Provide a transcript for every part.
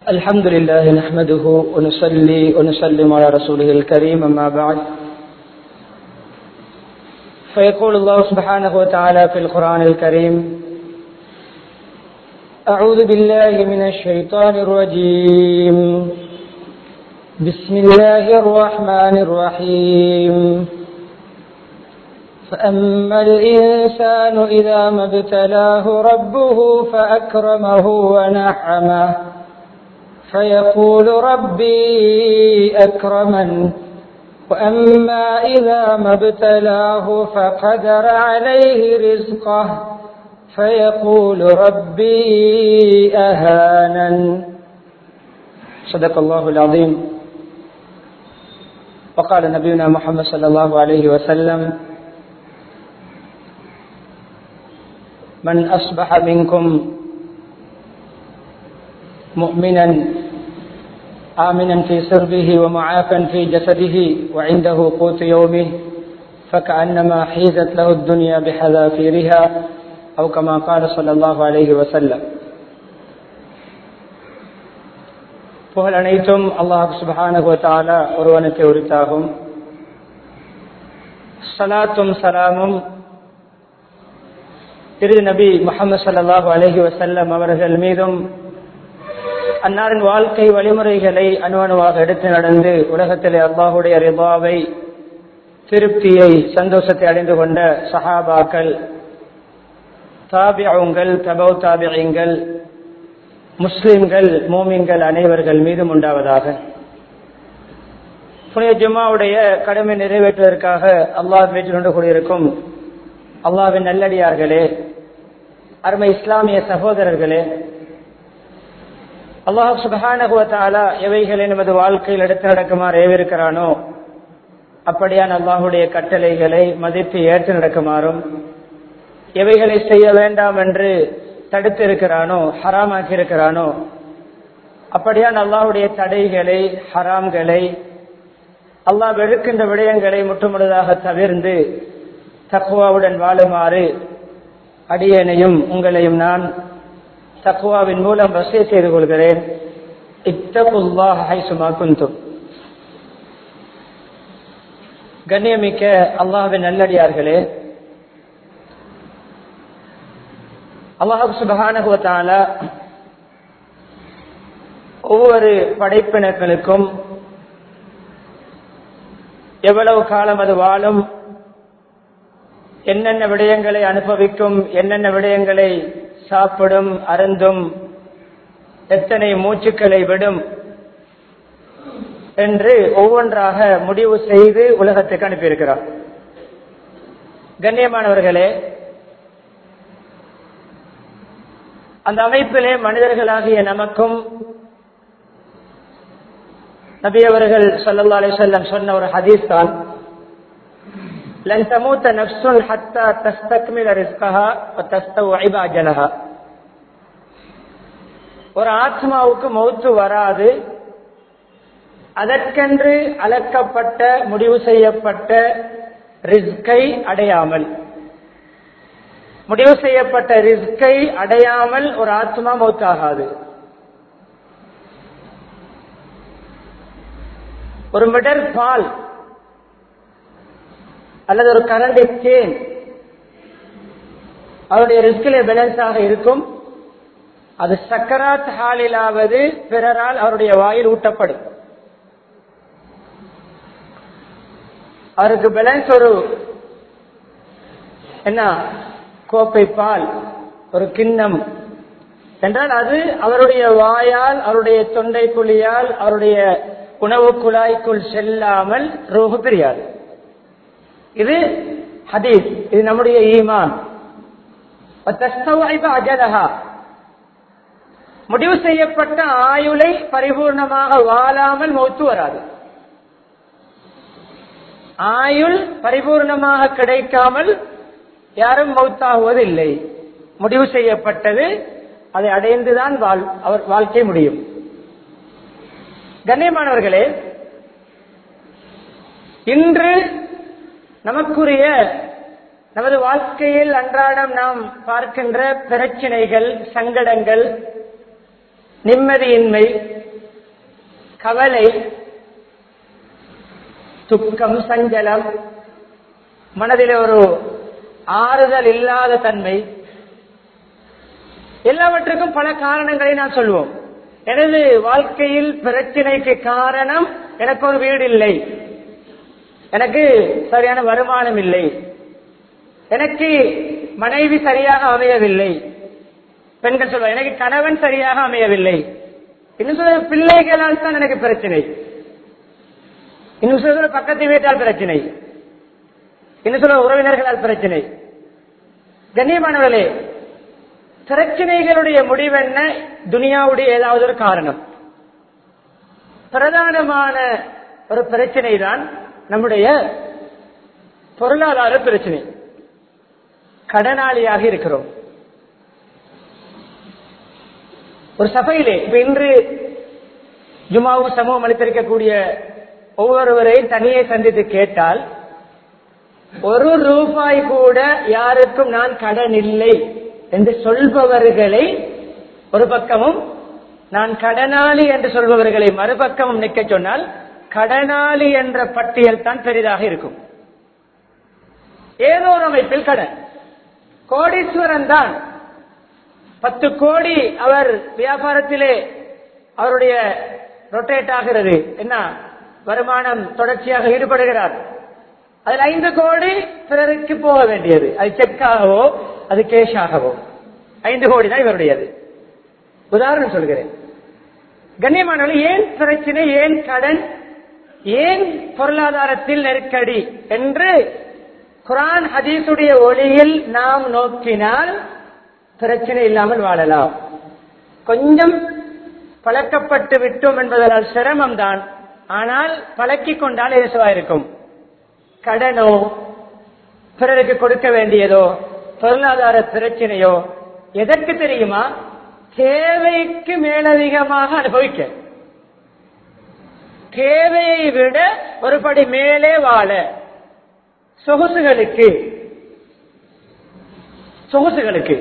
الحمد لله نحمده ونصلي ونسلم على رسوله الكريم أما بعد فيقول الله سبحانه وتعالى في القرآن الكريم أعوذ بالله من الشيطان الرجيم بسم الله الرحمن الرحيم فأما الإنسان إذا ما ابتلاه ربه فأكرمه ونعمه فيقول ربي أكرمن وأما إذا ما ابتلاه فقدر عليه رزقه فيقول ربي أهانن صدق الله العظيم وقال نبينا محمد صلى الله عليه وسلم من أصبح منكم مؤمنا آمنا في سربه ومعافا في جسده وعنده قوت يومه فكأنما حيزت له الدنيا بحذافيرها أو كما قال صلى الله عليه وسلم புகழ் அனைத்தும் அல்லாஹ் சுபஹானுவத்தாலா ஒருவனுக்கு உரித்தாகும் சலாத்தும் சலாமும் திரு நபி முகமது சல்லாஹூ அலஹி வசல்லம் அவர்கள் மீதும் அன்னாரின் வாழ்க்கை வழிமுறைகளை அணுவணுவாக எடுத்து நடந்து உலகத்திலே அல்லாஹுடைய ரிபாவை திருப்தியை சந்தோஷத்தை அடைந்து கொண்ட சஹாபாக்கள் தாபியங்கள் தபௌ தாபியங்கள் முஸ்லிம்கள் மோமின்கள் அனைவர்கள் மீதும் உண்டாவதாக புனித ஜும்மாவுடைய கடமை நிறைவேற்றுவதற்காக அல்லாஹ் வீட்டில் கூடியிருக்கும் அல்லாவின் நல்லடியார்களே அருமை இஸ்லாமிய சகோதரர்களே அல்லாஹ் சுபஹானகுவத்தாலா எவைகளை நமது வாழ்க்கையில் எடுத்து நடக்குமாறு ஏவிருக்கிறானோ அப்படியான அல்லாஹுடைய கட்டளைகளை மதித்து ஏற்று நடக்குமாறும் எவைகளை செய்ய வேண்டாம் என்று தடுத்து இருக்கிறானோ ஹராமாக்கி இருக்கிறானோ அப்படியான அல்லாஹுடைய தடைகளை ஹராம்களை அல்லாஹ் வெறுக்கின்ற விடயங்களை முற்றுமுழுதாக தவிர்ந்து தக்குவாவுடன் வாழுமாறு அடியனையும் உங்களையும் நான் தக்குவாவின் மூலம் வசதி செய்து கொள்கிறேன் இத்தகுல்லாஹுமா குந்தும் கண்ணியமிக்க அல்லாஹின் நல்லடியார்களே அல்லாஹு சுபகானுவத்தால ஒவ்வொரு படைப்பினர்களுக்கும் எவ்வளவு காலம் அது வாழும் என்னென்ன விடயங்களை அனுபவிக்கும் என்னென்ன விடயங்களை சாப்பிடும் அருந்தும் எத்தனை மூச்சுக்களை விடும் என்று ஒவ்வொன்றாக முடிவு செய்து உலகத்துக்கு அனுப்பியிருக்கிறார் கண்ணியமானவர்களே அந்த அமைப்பிலே மனிதர்களாகிய நமக்கும் நபி அவர்கள் சல்லா அலி சொல்லம் சொன்ன ஒரு ஹதீஸ் தான் لن تموت نفس حتى تستكمل رزقها وتستوعب اجلها ஒரு ஆத்மாவுக்கு மௌத்து வராது அதற்கென்று அளக்கப்பட்ட முடிவு செய்யப்பட்ட ரிஸ்கை அடையாமல் முடிவு செய்யப்பட்ட ரிஸ்கை அடையாமல் ஒரு ஆத்மா மௌத்தாகாது ஒரு மிடர் பால் அல்லது ஒரு கரண்டி தேன் அவருடைய ரிஸ்கிலே பேலன்ஸாக இருக்கும் அது சக்கராத் ஹாலிலாவது பிறரால் அவருடைய வாயில் ஊட்டப்படும் அவருக்கு பேலன்ஸ் ஒரு என்ன கோப்பை பால் ஒரு கிண்ணம் என்றால் அது அவருடைய வாயால் அவருடைய தொண்டை குழியால் அவருடைய உணவு குழாய்க்குள் செல்லாமல் ரூபு பிரியாது இது ஹதீஸ் இது நம்முடைய ஈமான் அஜலஹா முடிவு செய்யப்பட்ட ஆயுளை பரிபூர்ணமாக வாழாமல் மௌத்து வராது ஆயுள் பரிபூர்ணமாக கிடைக்காமல் யாரும் மௌத்தாகுவதில்லை முடிவு செய்யப்பட்டது அதை அடைந்துதான் அவர் வாழ்க்கை முடியும் கண்ணியமானவர்களே இன்று நமக்குரிய நமது வாழ்க்கையில் அன்றாடம் நாம் பார்க்கின்ற பிரச்சனைகள் சங்கடங்கள் நிம்மதியின்மை கவலை துக்கம் சஞ்சலம் மனதில் ஒரு ஆறுதல் இல்லாத தன்மை எல்லாவற்றுக்கும் பல காரணங்களை நான் சொல்வோம் எனது வாழ்க்கையில் பிரச்சனைக்கு காரணம் எனக்கு ஒரு வீடு இல்லை எனக்கு சரியான வருமானம் இல்லை எனக்கு மனைவி சரியாக அமையவில்லை பெண்கள் சொல்வார் எனக்கு கணவன் சரியாக அமையவில்லை இன்னும் சொல்ற பிள்ளைகளால் தான் எனக்கு பிரச்சனை இன்னும் சொல்ற பக்கத்து வீட்டால் பிரச்சனை இன்னும் சொல்ற உறவினர்களால் பிரச்சனை கண்ணியமானவர்களே பிரச்சனைகளுடைய முடிவென்ன துனியாவுடைய ஏதாவது ஒரு காரணம் பிரதானமான ஒரு பிரச்சனை தான் நம்முடைய பொருளாதார பிரச்சனை கடனாளியாக இருக்கிறோம் ஒரு சபையிலே இப்ப இன்று ஜுமாவும் சமூகம் அளித்திருக்கக்கூடிய ஒவ்வொருவரையும் தனியே சந்தித்து கேட்டால் ஒரு ரூபாய் கூட யாருக்கும் நான் கடன் இல்லை என்று சொல்பவர்களை ஒரு பக்கமும் நான் கடனாளி என்று சொல்பவர்களை மறுபக்கமும் நிற்க சொன்னால் கடனாளி என்ற பட்டியல் தான் பெரிதாக இருக்கும் ஏதோ ஒரு அமைப்பில் கடன் கோடீஸ்வரன் தான் பத்து கோடி அவர் வியாபாரத்திலே அவருடைய ரொட்டேட் ஆகிறது என்ன வருமானம் தொடர்ச்சியாக ஈடுபடுகிறார் அதில் ஐந்து கோடி பிறருக்கு போக வேண்டியது அது செக்காகவோ அது கேஷாகவோ ஐந்து கோடி தான் இவருடையது உதாரணம் சொல்கிறேன் கண்ணியமானவர்கள் ஏன் பிரச்சனை ஏன் கடன் ஏன் பொருளாதாரத்தில் நெருக்கடி என்று குரான் ஹதீசுடைய ஒளியில் நாம் நோக்கினால் பிரச்சனை இல்லாமல் வாழலாம் கொஞ்சம் பழக்கப்பட்டு விட்டோம் என்பதால் சிரமம் தான் ஆனால் பழக்கிக் கொண்டால் இயேசுவா இருக்கும் கடனோ பிறருக்கு கொடுக்க வேண்டியதோ பொருளாதார பிரச்சனையோ எதற்கு தெரியுமா தேவைக்கு மேலதிகமாக அனுபவிக்க தேவையை விட ஒருபடி மேலே வாழ சொகுசுகளுக்கு சொகுசுகளுக்கு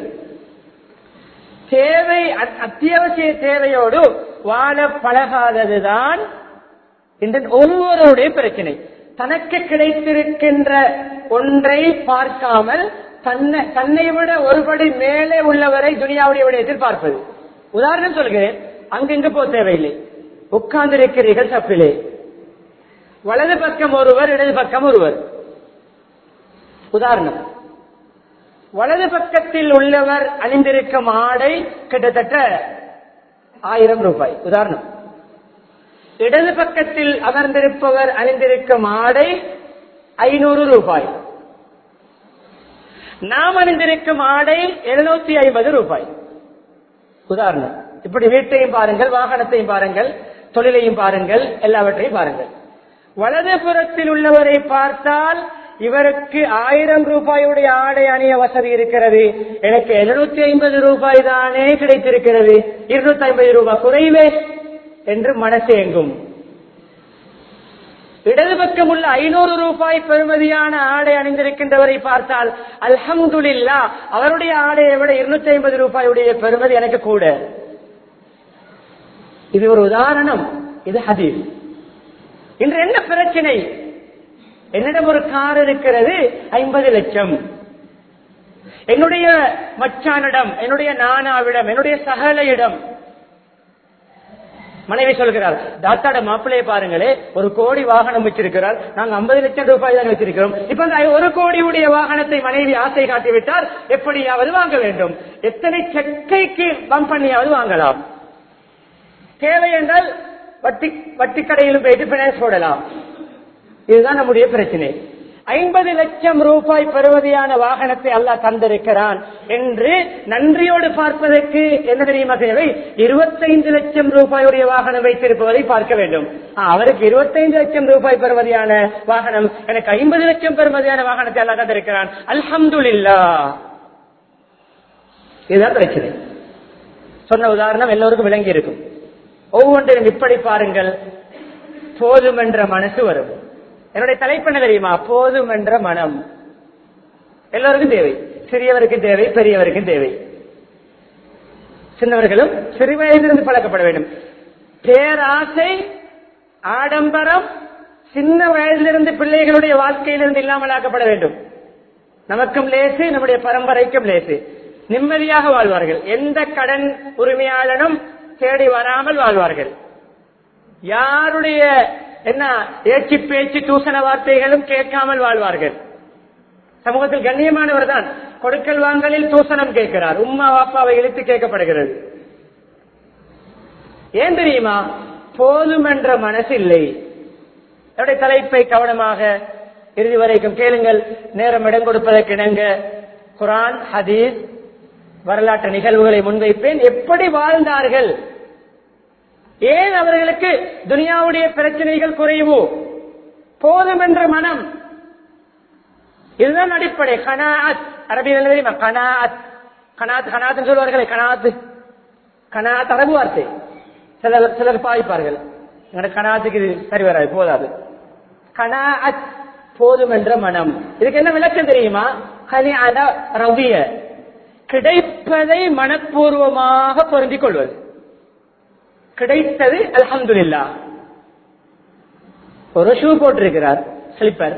தேவை அத்- அத்தியாவசிய தேவையோடு வாழ பழகாததுதான் இந்த ஒவ்வொருடைய பிரச்சனை தனக்கு கிடைத்திருக்கின்ற ஒன்றை பார்க்காமல் தன்னை தன்னை விட ஒருபடி மேலே உள்ளவரை துனியாவுடைய விடயத்தில் பார்ப்பது உதாரணம் சொல்கிறேன் அங்கெங்க போக தேவையில்லை உட்கார்ந்திருக்கிறீர்கள் தப்பிலே வலது பக்கம் ஒருவர் இடது பக்கம் ஒருவர் உதாரணம் வலது பக்கத்தில் உள்ளவர் அணிந்திருக்கும் ஆடை கிட்டத்தட்ட ஆயிரம் ரூபாய் உதாரணம் இடது பக்கத்தில் அமர்ந்திருப்பவர் அணிந்திருக்கும் ஆடை ஐநூறு ரூபாய் நாம் அணிந்திருக்கும் ஆடை எழுநூத்தி ஐம்பது ரூபாய் உதாரணம் இப்படி வீட்டையும் பாருங்கள் வாகனத்தையும் பாருங்கள் தொழிலையும் பாருங்கள் எல்லாவற்றையும் பாருங்கள் வலது புறத்தில் உள்ளவரை பார்த்தால் இவருக்கு ஆயிரம் ரூபாயுடைய ஆடை அணிய வசதி இருக்கிறது எனக்கு எழுநூத்தி ஐம்பது ரூபாய் தானே கிடைத்திருக்கிறது இருநூத்தி ஐம்பது ரூபாய் குறைவே என்று மனசு எங்கும் இடது பக்கம் உள்ள ஐநூறு ரூபாய் பெறுமதியான ஆடை அணிந்திருக்கின்றவரை பார்த்தால் அல்ஹம்துலில்லா அவருடைய ஆடையை விட இருநூத்தி ஐம்பது ரூபாயுடைய பெறுமதி எனக்கு கூட இது ஒரு உதாரணம் இது ஹதீஸ் இன்று என்ன பிரச்சனை என்னிடம் ஒரு கார் இருக்கிறது ஐம்பது லட்சம் என்னுடைய மச்சானிடம் என்னுடைய நானாவிடம் என்னுடைய சகலையிடம் மனைவி சொல்கிறார் தாத்தாட மாப்பிள்ளையை பாருங்களே ஒரு கோடி வாகனம் வச்சிருக்கிறார் நாங்க ஐம்பது லட்சம் ரூபாய் தான் வச்சிருக்கிறோம் இப்ப அந்த ஒரு கோடியுடைய வாகனத்தை மனைவி ஆசை காட்டிவிட்டால் எப்படியாவது வாங்க வேண்டும் எத்தனை செக்கைக்கு பம்ப் பண்ணியாவது வாங்கலாம் தேவை என்றால் வட்டி வட்டி கடையிலும் போயிட்டு பினான்ஸ் போடலாம் இதுதான் நம்முடைய பிரச்சனை ஐம்பது லட்சம் ரூபாய் பெறுவதையான வாகனத்தை அல்லாஹ் தந்திருக்கிறான் என்று நன்றியோடு பார்ப்பதற்கு என்ன தெரியுமா தேவை இருபத்தைந்து லட்சம் ரூபாயுடைய வாகனம் வைத்திருப்பதை பார்க்க வேண்டும் ஆ, அவருக்கு இருபத்தைந்து லட்சம் ரூபாய் பெறுவதையான வாகனம் எனக்கு ஐம்பது லட்சம் பெறுவதையான வாகனத்தை அல்லாஹ் தந்திருக்கிறான் அல்ஹம்துலில்லா இதுதான் பிரச்சனை சொன்ன உதாரணம் எல்லோருக்கும் விளங்கி இருக்கும் ஒவ்வொன்றையும் இப்படி பாருங்கள் போதும் என்ற மனசு வரும் என்னுடைய தலைப்பு என்ன தெரியுமா போதும் என்ற மனம் எல்லோருக்கும் தேவை சிறியவருக்கும் தேவை பெரியவருக்கும் தேவை சின்னவர்களும் சிறு வயதிலிருந்து பழக்கப்பட வேண்டும் பேராசை ஆடம்பரம் சின்ன வயதிலிருந்து பிள்ளைகளுடைய வாழ்க்கையிலிருந்து இல்லாமல் ஆக்கப்பட வேண்டும் நமக்கும் லேசு நம்முடைய பரம்பரைக்கும் லேசு நிம்மதியாக வாழ்வார்கள் எந்த கடன் உரிமையாளனும் தேடி வராமல் வாழ்வார்கள் யாருடைய என்ன ஏச்சு பேச்சு தூசண வார்த்தைகளும் கேட்காமல் வாழ்வார்கள் சமூகத்தில் கண்ணியமானவர் தான் கொடுக்கல் வாங்கலில் தூசணம் கேட்கிறார் உம்மா வாப்பாவை இழுத்து கேட்கப்படுகிறது ஏன் தெரியுமா போதும் என்ற மனசு இல்லை என்னுடைய தலைப்பை கவனமாக இறுதி வரைக்கும் கேளுங்கள் நேரம் இடம் கொடுப்பதற்கு இணங்க குரான் ஹதீஸ் வரலாற்று நிகழ்வுகளை முன்வைப்பேன் எப்படி வாழ்ந்தார்கள் ஏன் அவர்களுக்கு துனியாவுடைய பிரச்சனைகள் குறைவு போதும் என்ற மனம் இதுதான் அடிப்படை கனாத் அரபியில் தெரியுமா கனாத் கனாத் கனாத் சொல்வார்களே கனாத் கனாத் அரபு வார்த்தை சிலர் சிலர் பாய்ப்பார்கள் எங்களோட கனாத்துக்கு இது சரி வராது போதாது கனாத் போதும் என்ற மனம் இதுக்கு என்ன விளக்கம் தெரியுமா கனி அத ரவிய கிடைப்பதை மனப்பூர்வமாக பொருந்திக் கொள்வது கிடைத்தது அல்ஹம்துலில்லா ஒரு ஷூ போட்டிருக்கிறார் ஸ்லிப்பர்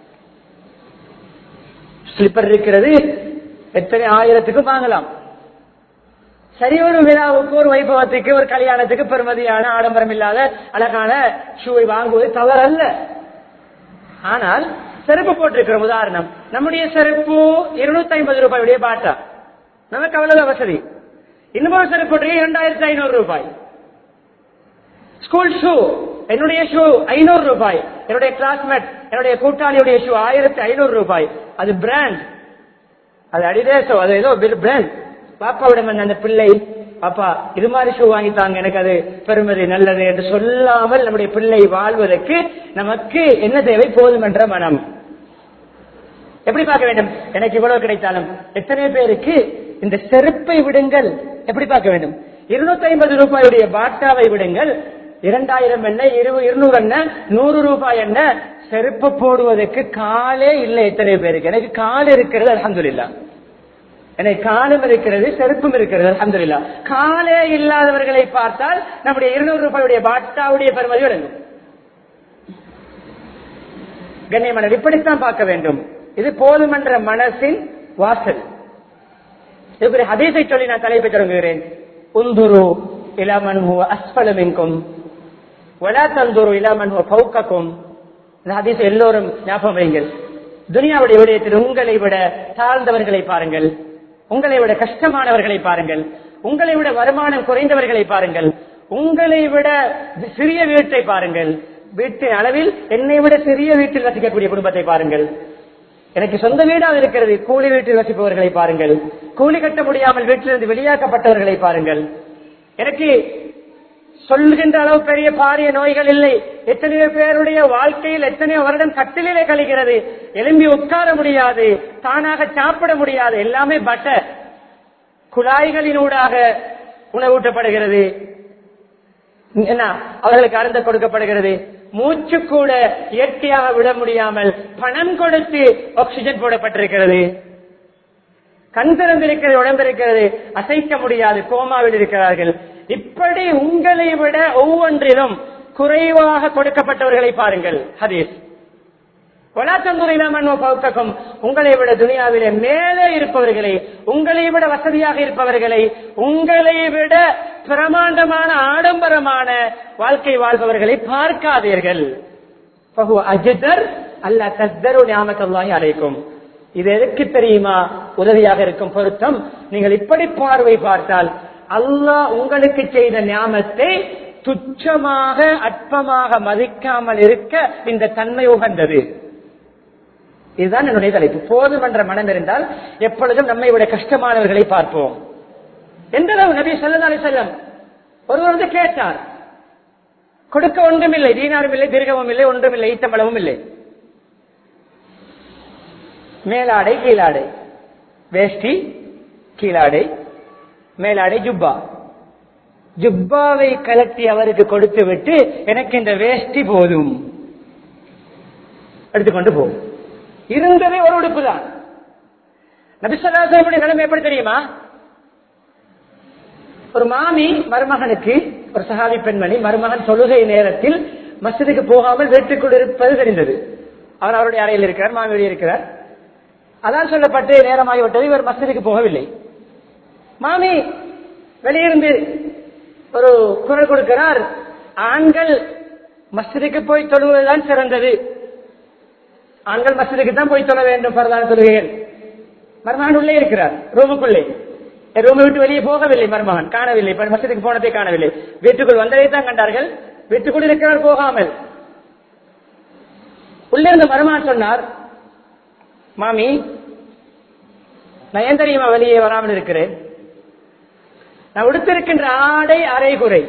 ஸ்லிப்பர் இருக்கிறது எத்தனை ஆயிரத்துக்கும் வாங்கலாம் சரி ஒரு விழாவுக்கு ஒரு வைபவத்துக்கு ஒரு கல்யாணத்துக்கு பெருமதியான ஆடம்பரம் இல்லாத அழகான ஷூவை வாங்குவது தவறல்ல ஆனால் செருப்பு போட்டிருக்கிற உதாரணம் நம்முடைய செருப்பு இருநூத்தி ஐம்பது ரூபாயுடைய பாட்டா நமக்கு அவ்வளவு வசதி இன்னொரு செருப்பு போட்டிருக்க இரண்டாயிரத்தி ஐநூறு ரூபாய் ஸ்கூல் ஷூ என்னுடைய ஷூ ஐநூறு ரூபாய் என்னுடைய கிளாஸ்மேட் என்னுடைய கூட்டாளியுடைய ஷூ ஆயிரத்தி ஐநூறு ரூபாய் அது பிராண்ட் அது அடிதேசோ அது ஏதோ பிராண்ட் பாப்பாவிடம் வந்த அந்த பிள்ளை பாப்பா இது மாதிரி ஷூ வாங்கித்தாங்க எனக்கு அது பெருமதி நல்லது என்று சொல்லாமல் நம்முடைய பிள்ளை வாழ்வதற்கு நமக்கு என்ன தேவை போதும் என்ற மனம் எப்படி பார்க்க வேண்டும் எனக்கு இவ்வளவு கிடைத்தாலும் எத்தனை பேருக்கு இந்த செருப்பை விடுங்கள் எப்படி பார்க்க வேண்டும் இருநூத்தி ஐம்பது ரூபாயுடைய பாட்டாவை விடுங்கள் இரண்டாயிரம் என்ன இருநூறு என்ன நூறு ரூபாய் என்ன செருப்பு போடுவதற்கு காலே இல்லை எத்தனை பேருக்கு எனக்கு கால் இருக்கிறது அலமதுல்லா எனக்கு காலம் இருக்கிறது செருப்பும் இருக்கிறது அலமதுல்லா காலே இல்லாதவர்களை பார்த்தால் நம்முடைய இருநூறு ரூபாயுடைய பாட்டாவுடைய பெருமதி விளங்கும் கண்ணியமனர் இப்படித்தான் பார்க்க வேண்டும் இது போதுமன்ற மனசின் வாசல் இப்படி ஹதீஸை சொல்லி நான் தலைப்பை தொடங்குகிறேன் உந்துரு இளமன் அஸ்பலமின்கும் வலா தந்துரு இளமன் பௌக்கக்கும் இந்த ஹதீஸ் எல்லோரும் ஞாபகம் வைங்கள் துனியாவுடைய விடயத்தில் உங்களை விட தாழ்ந்தவர்களை பாருங்கள் உங்களை விட கஷ்டமானவர்களை பாருங்கள் உங்களை விட வருமானம் குறைந்தவர்களை பாருங்கள் உங்களை விட சிறிய வீட்டை பாருங்கள் வீட்டின் அளவில் என்னை விட சிறிய வீட்டில் வசிக்கக்கூடிய குடும்பத்தை பாருங்கள் எனக்கு சொந்த வீடாக இருக்கிறது கூலி வீட்டில் வசிப்பவர்களை பாருங்கள் கூலி கட்ட முடியாமல் வீட்டிலிருந்து வெளியாக்கப்பட்டவர்களை பாருங்கள் எனக்கு சொல்கின்ற அளவு பெரிய பாரிய நோய்கள் இல்லை எத்தனையோ பேருடைய வாழ்க்கையில் எத்தனையோ வருடம் கட்டிலே கழிகிறது எலும்பி உட்கார முடியாது தானாக சாப்பிட முடியாது எல்லாமே பட்டர் குழாய்களினூடாக உணவூட்டப்படுகிறது என்ன அவர்களுக்கு அருந்த கொடுக்கப்படுகிறது மூச்சு கூட இயற்கையாக விட முடியாமல் பணம் கொடுத்து ஆக்சிஜன் போடப்பட்டிருக்கிறது கண் திறந்திருக்கிறது உடம்பிருக்கிறது அசைக்க முடியாது கோமாவில் இருக்கிறார்கள் இப்படி உங்களை விட ஒவ்வொன்றிலும் குறைவாக கொடுக்கப்பட்டவர்களை பாருங்கள் ஹதீஸ் பௌத்தகம் உங்களை விட துனியாவிலே மேலே இருப்பவர்களை உங்களை விட வசதியாக இருப்பவர்களை உங்களை விட பிரமாண்டமான ஆடம்பரமான வாழ்க்கை வாழ்பவர்களை பார்க்காதீர்கள் அஜிதர் அல்ல தஸ்தரு ஞாபகல்லாஹி அழைக்கும் இது எதற்கு தெரியுமா உதவியாக இருக்கும் பொருத்தம் நீங்கள் இப்படி பார்வை பார்த்தால் அல்லாஹ் உங்களுக்கு செய்த ஞாபகத்தை துச்சமாக அற்பமாக மதிக்காமல் இருக்க இந்த தன்மை உகந்தது இதுதான் என்னுடைய தலைப்பு போதும் என்ற மனம் இருந்தால் எப்பொழுதும் நம்மை விட கஷ்டமானவர்களை பார்ப்போம் எந்த அளவு நபி சொல்லி செல்லம் ஒருவர் வந்து கேட்டார் கொடுக்க ஒன்றும் இல்லை தீனாரும் இல்லை திருகமும் இல்லை ஒன்றும் இல்லை ஈத்தம்பளமும் இல்லை மேலாடை கீழாடை வேஷ்டி கீழாடை மேலாடை ஜுப்பா ஜுப்பாவை கலட்டி அவருக்கு கொடுத்து விட்டு எனக்கு இந்த வேஷ்டி போதும் எடுத்துக்கொண்டு போகும் இருந்ததே ஒரு உடுப்பு தான் நபிசல்லாசனுடைய நிலைமை எப்படி தெரியுமா ஒரு மாமி மருமகனுக்கு ஒரு சகாவி பெண்மணி மருமகன் தொழுகை நேரத்தில் மஸ்ஜிதுக்கு போகாமல் வீட்டுக்குள் இருப்பது தெரிந்தது அவர் அவருடைய அறையில் இருக்கிறார் மாமி இருக்கிறார் அதான் சொல்லப்பட்டு நேரமாகிவிட்டது இவர் மஸ்ஜிதுக்கு போகவில்லை மாமி வெளியிருந்து ஒரு குரல் கொடுக்கிறார் ஆண்கள் மஸ்ஜிதுக்கு போய் தொழுவதுதான் சிறந்தது ஆண்கள் மஸ்ஜிதுக்கு தான் போய் தொழ வேண்டும் பரதான தொழுகைகள் மருமகன் உள்ளே இருக்கிறார் ரூமுக்குள்ளே ரூமை விட்டு வெளியே போகவில்லை மருமகன் காணவில்லை இப்ப மஸ்ஜிதுக்கு போனதை காணவில்லை வீட்டுக்குள் வந்ததை தான் கண்டார்கள் வீட்டுக்குள் இருக்கிறார் போகாமல் உள்ளே இருந்த மருமகன் சொன்னார் மாமி நான் ஏன் தெரியுமா வெளியே வராமல் இருக்கிறேன் நான் உடுத்திருக்கின்ற ஆடை அரை குறை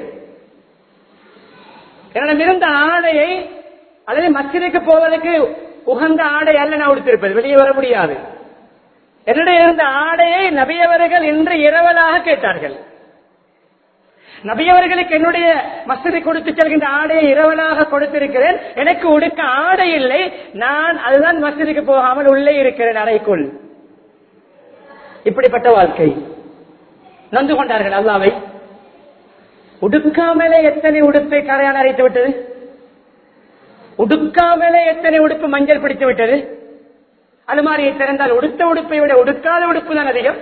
என்னிடம் இருந்த ஆடையை அல்லது மஸ்ஜிதுக்கு போவதற்கு உகந்த ஆடை அல்ல நான் உடுத்திருப்பது வெளியே வர முடியாது என்னுடைய இருந்த ஆடையை நபியவர்கள் இன்று இரவலாக கேட்டார்கள் நபியவர்களுக்கு என்னுடைய மசதி கொடுத்து செல்கின்ற ஆடையை இரவலாக கொடுத்திருக்கிறேன் எனக்கு உடுக்க ஆடை இல்லை நான் அதுதான் மசதிக்கு போகாமல் உள்ளே இருக்கிறேன் அறைக்குள் இப்படிப்பட்ட வாழ்க்கை நொந்து கொண்டார்கள் அல்லாவை உடுக்காமலே எத்தனை உடுப்பை கரையான் அரைத்து விட்டது உடுக்காமலே எத்தனை உடுப்பு மஞ்சள் பிடித்து விட்டது அலுமாரியை திறந்தால் உடுத்த உடுப்பை விட உடுக்காத உடுப்பு தான் அதிகம்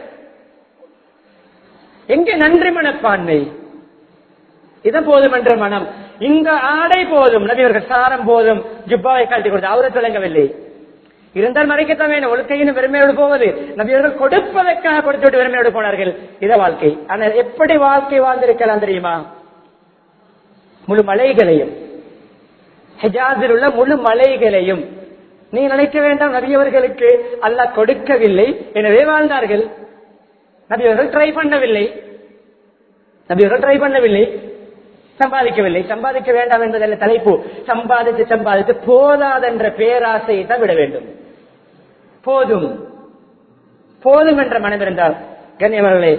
எங்கே நன்றி மனப்பான்மை இது போதும் என்ற மனம் இந்த ஆடை போதும் நபியவர்கள் சாரம் போதும் ஜுப்பாவை காட்டி கொடுத்து அவரை தொடங்கவில்லை இருந்தால் மறைக்கத்தான் வேணும் ஒழுக்கையின் பெருமையோடு போவது நபியவர்கள் கொடுப்பதற்காக கொடுத்து விட்டு பெருமையோடு போனார்கள் இத வாழ்க்கை ஆனால் எப்படி வாழ்க்கை வாழ்ந்திருக்கலாம் தெரியுமா முழு மலைகளையும் ஹெஜாஸில் உள்ள முழு மலைகளையும் நீ நினைக்க வேண்டாம் நபியவர்களுக்கு அல்லாஹ் கொடுக்கவில்லை எனவே வாழ்ந்தார்கள் நபியவர்கள் ட்ரை பண்ணவில்லை நபியவர்கள் ட்ரை பண்ணவில்லை சம்பாதிக்கவில்லை சம்பாதிக்க வேண்டாம் என்பதல்ல தலைப்பு சம்பாதித்து சம்பாதித்து போதாதென்ற பேராசையை தான் விட வேண்டும் போதும் போதும் என்ற மனம் இருந்தால் கண்ணியவர்களே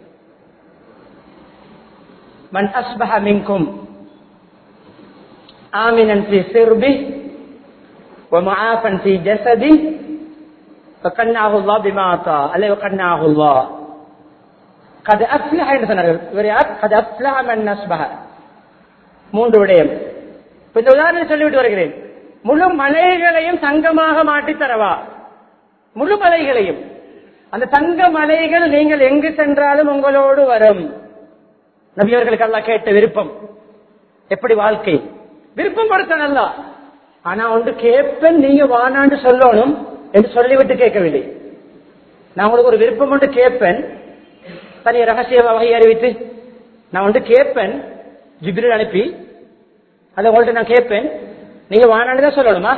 மன் அஸ்பஹ மின்கும் ஆமினன் في سربه ومعافا في جسده فقنعه الله بما أعطى அல்லது وقنعه الله قد أفلح என்று சொன்னார்கள் இவர் யார் قد أفلح من أصبح மூன்று விடயம் இப்ப இந்த உதாரணம் சொல்லிவிட்டு வருகிறேன் முழு மலைகளையும் தங்கமாக மாட்டி தரவா முழு மலைகளையும் அந்த தங்க மலைகள் நீங்கள் எங்கு சென்றாலும் உங்களோடு வரும் நபியவர்களுக்கு எல்லாம் கேட்ட விருப்பம் எப்படி வாழ்க்கை விருப்பம் கொடுத்த நல்லா ஆனா ஒன்று கேட்பேன் நீங்க வானான்னு சொல்லணும் என்று சொல்லிவிட்டு கேட்கவில்லை நான் உங்களுக்கு ஒரு விருப்பம் ஒன்று கேட்பேன் தனி ரகசிய வகை அறிவித்து நான் வந்து கேட்பேன் ஜிப்ரில் அனுப்பி அதை உங்கள்ட்ட நான் கேட்பேன் நீங்க வானான்னு தான் சொல்லணுமா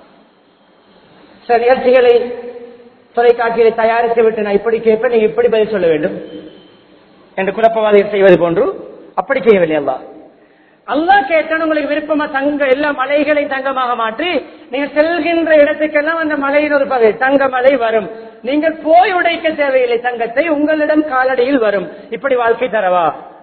சில நிகழ்ச்சிகளை தொலைக்காட்சிகளை தயாரித்து விட்டு நான் இப்படி கேட்பேன் நீங்க இப்படி பதில் சொல்ல வேண்டும் என்று குழப்பவாதிகள் செய்வது போன்று அப்படி செய்யவில்லை அல்லா அல்லாஹ் கேட்டான் உங்களுக்கு விருப்பமா தங்க எல்லா மலைகளையும் தங்கமாக மாற்றி நீங்க செல்கின்ற இடத்துக்கெல்லாம் அந்த மலையின் ஒரு பகுதி தங்க மலை வரும் நீங்கள் போய் உடைக்க தேவையில்லை தங்கத்தை உங்களிடம் காலடியில் வரும் இப்படி வாழ்க்கை தரவா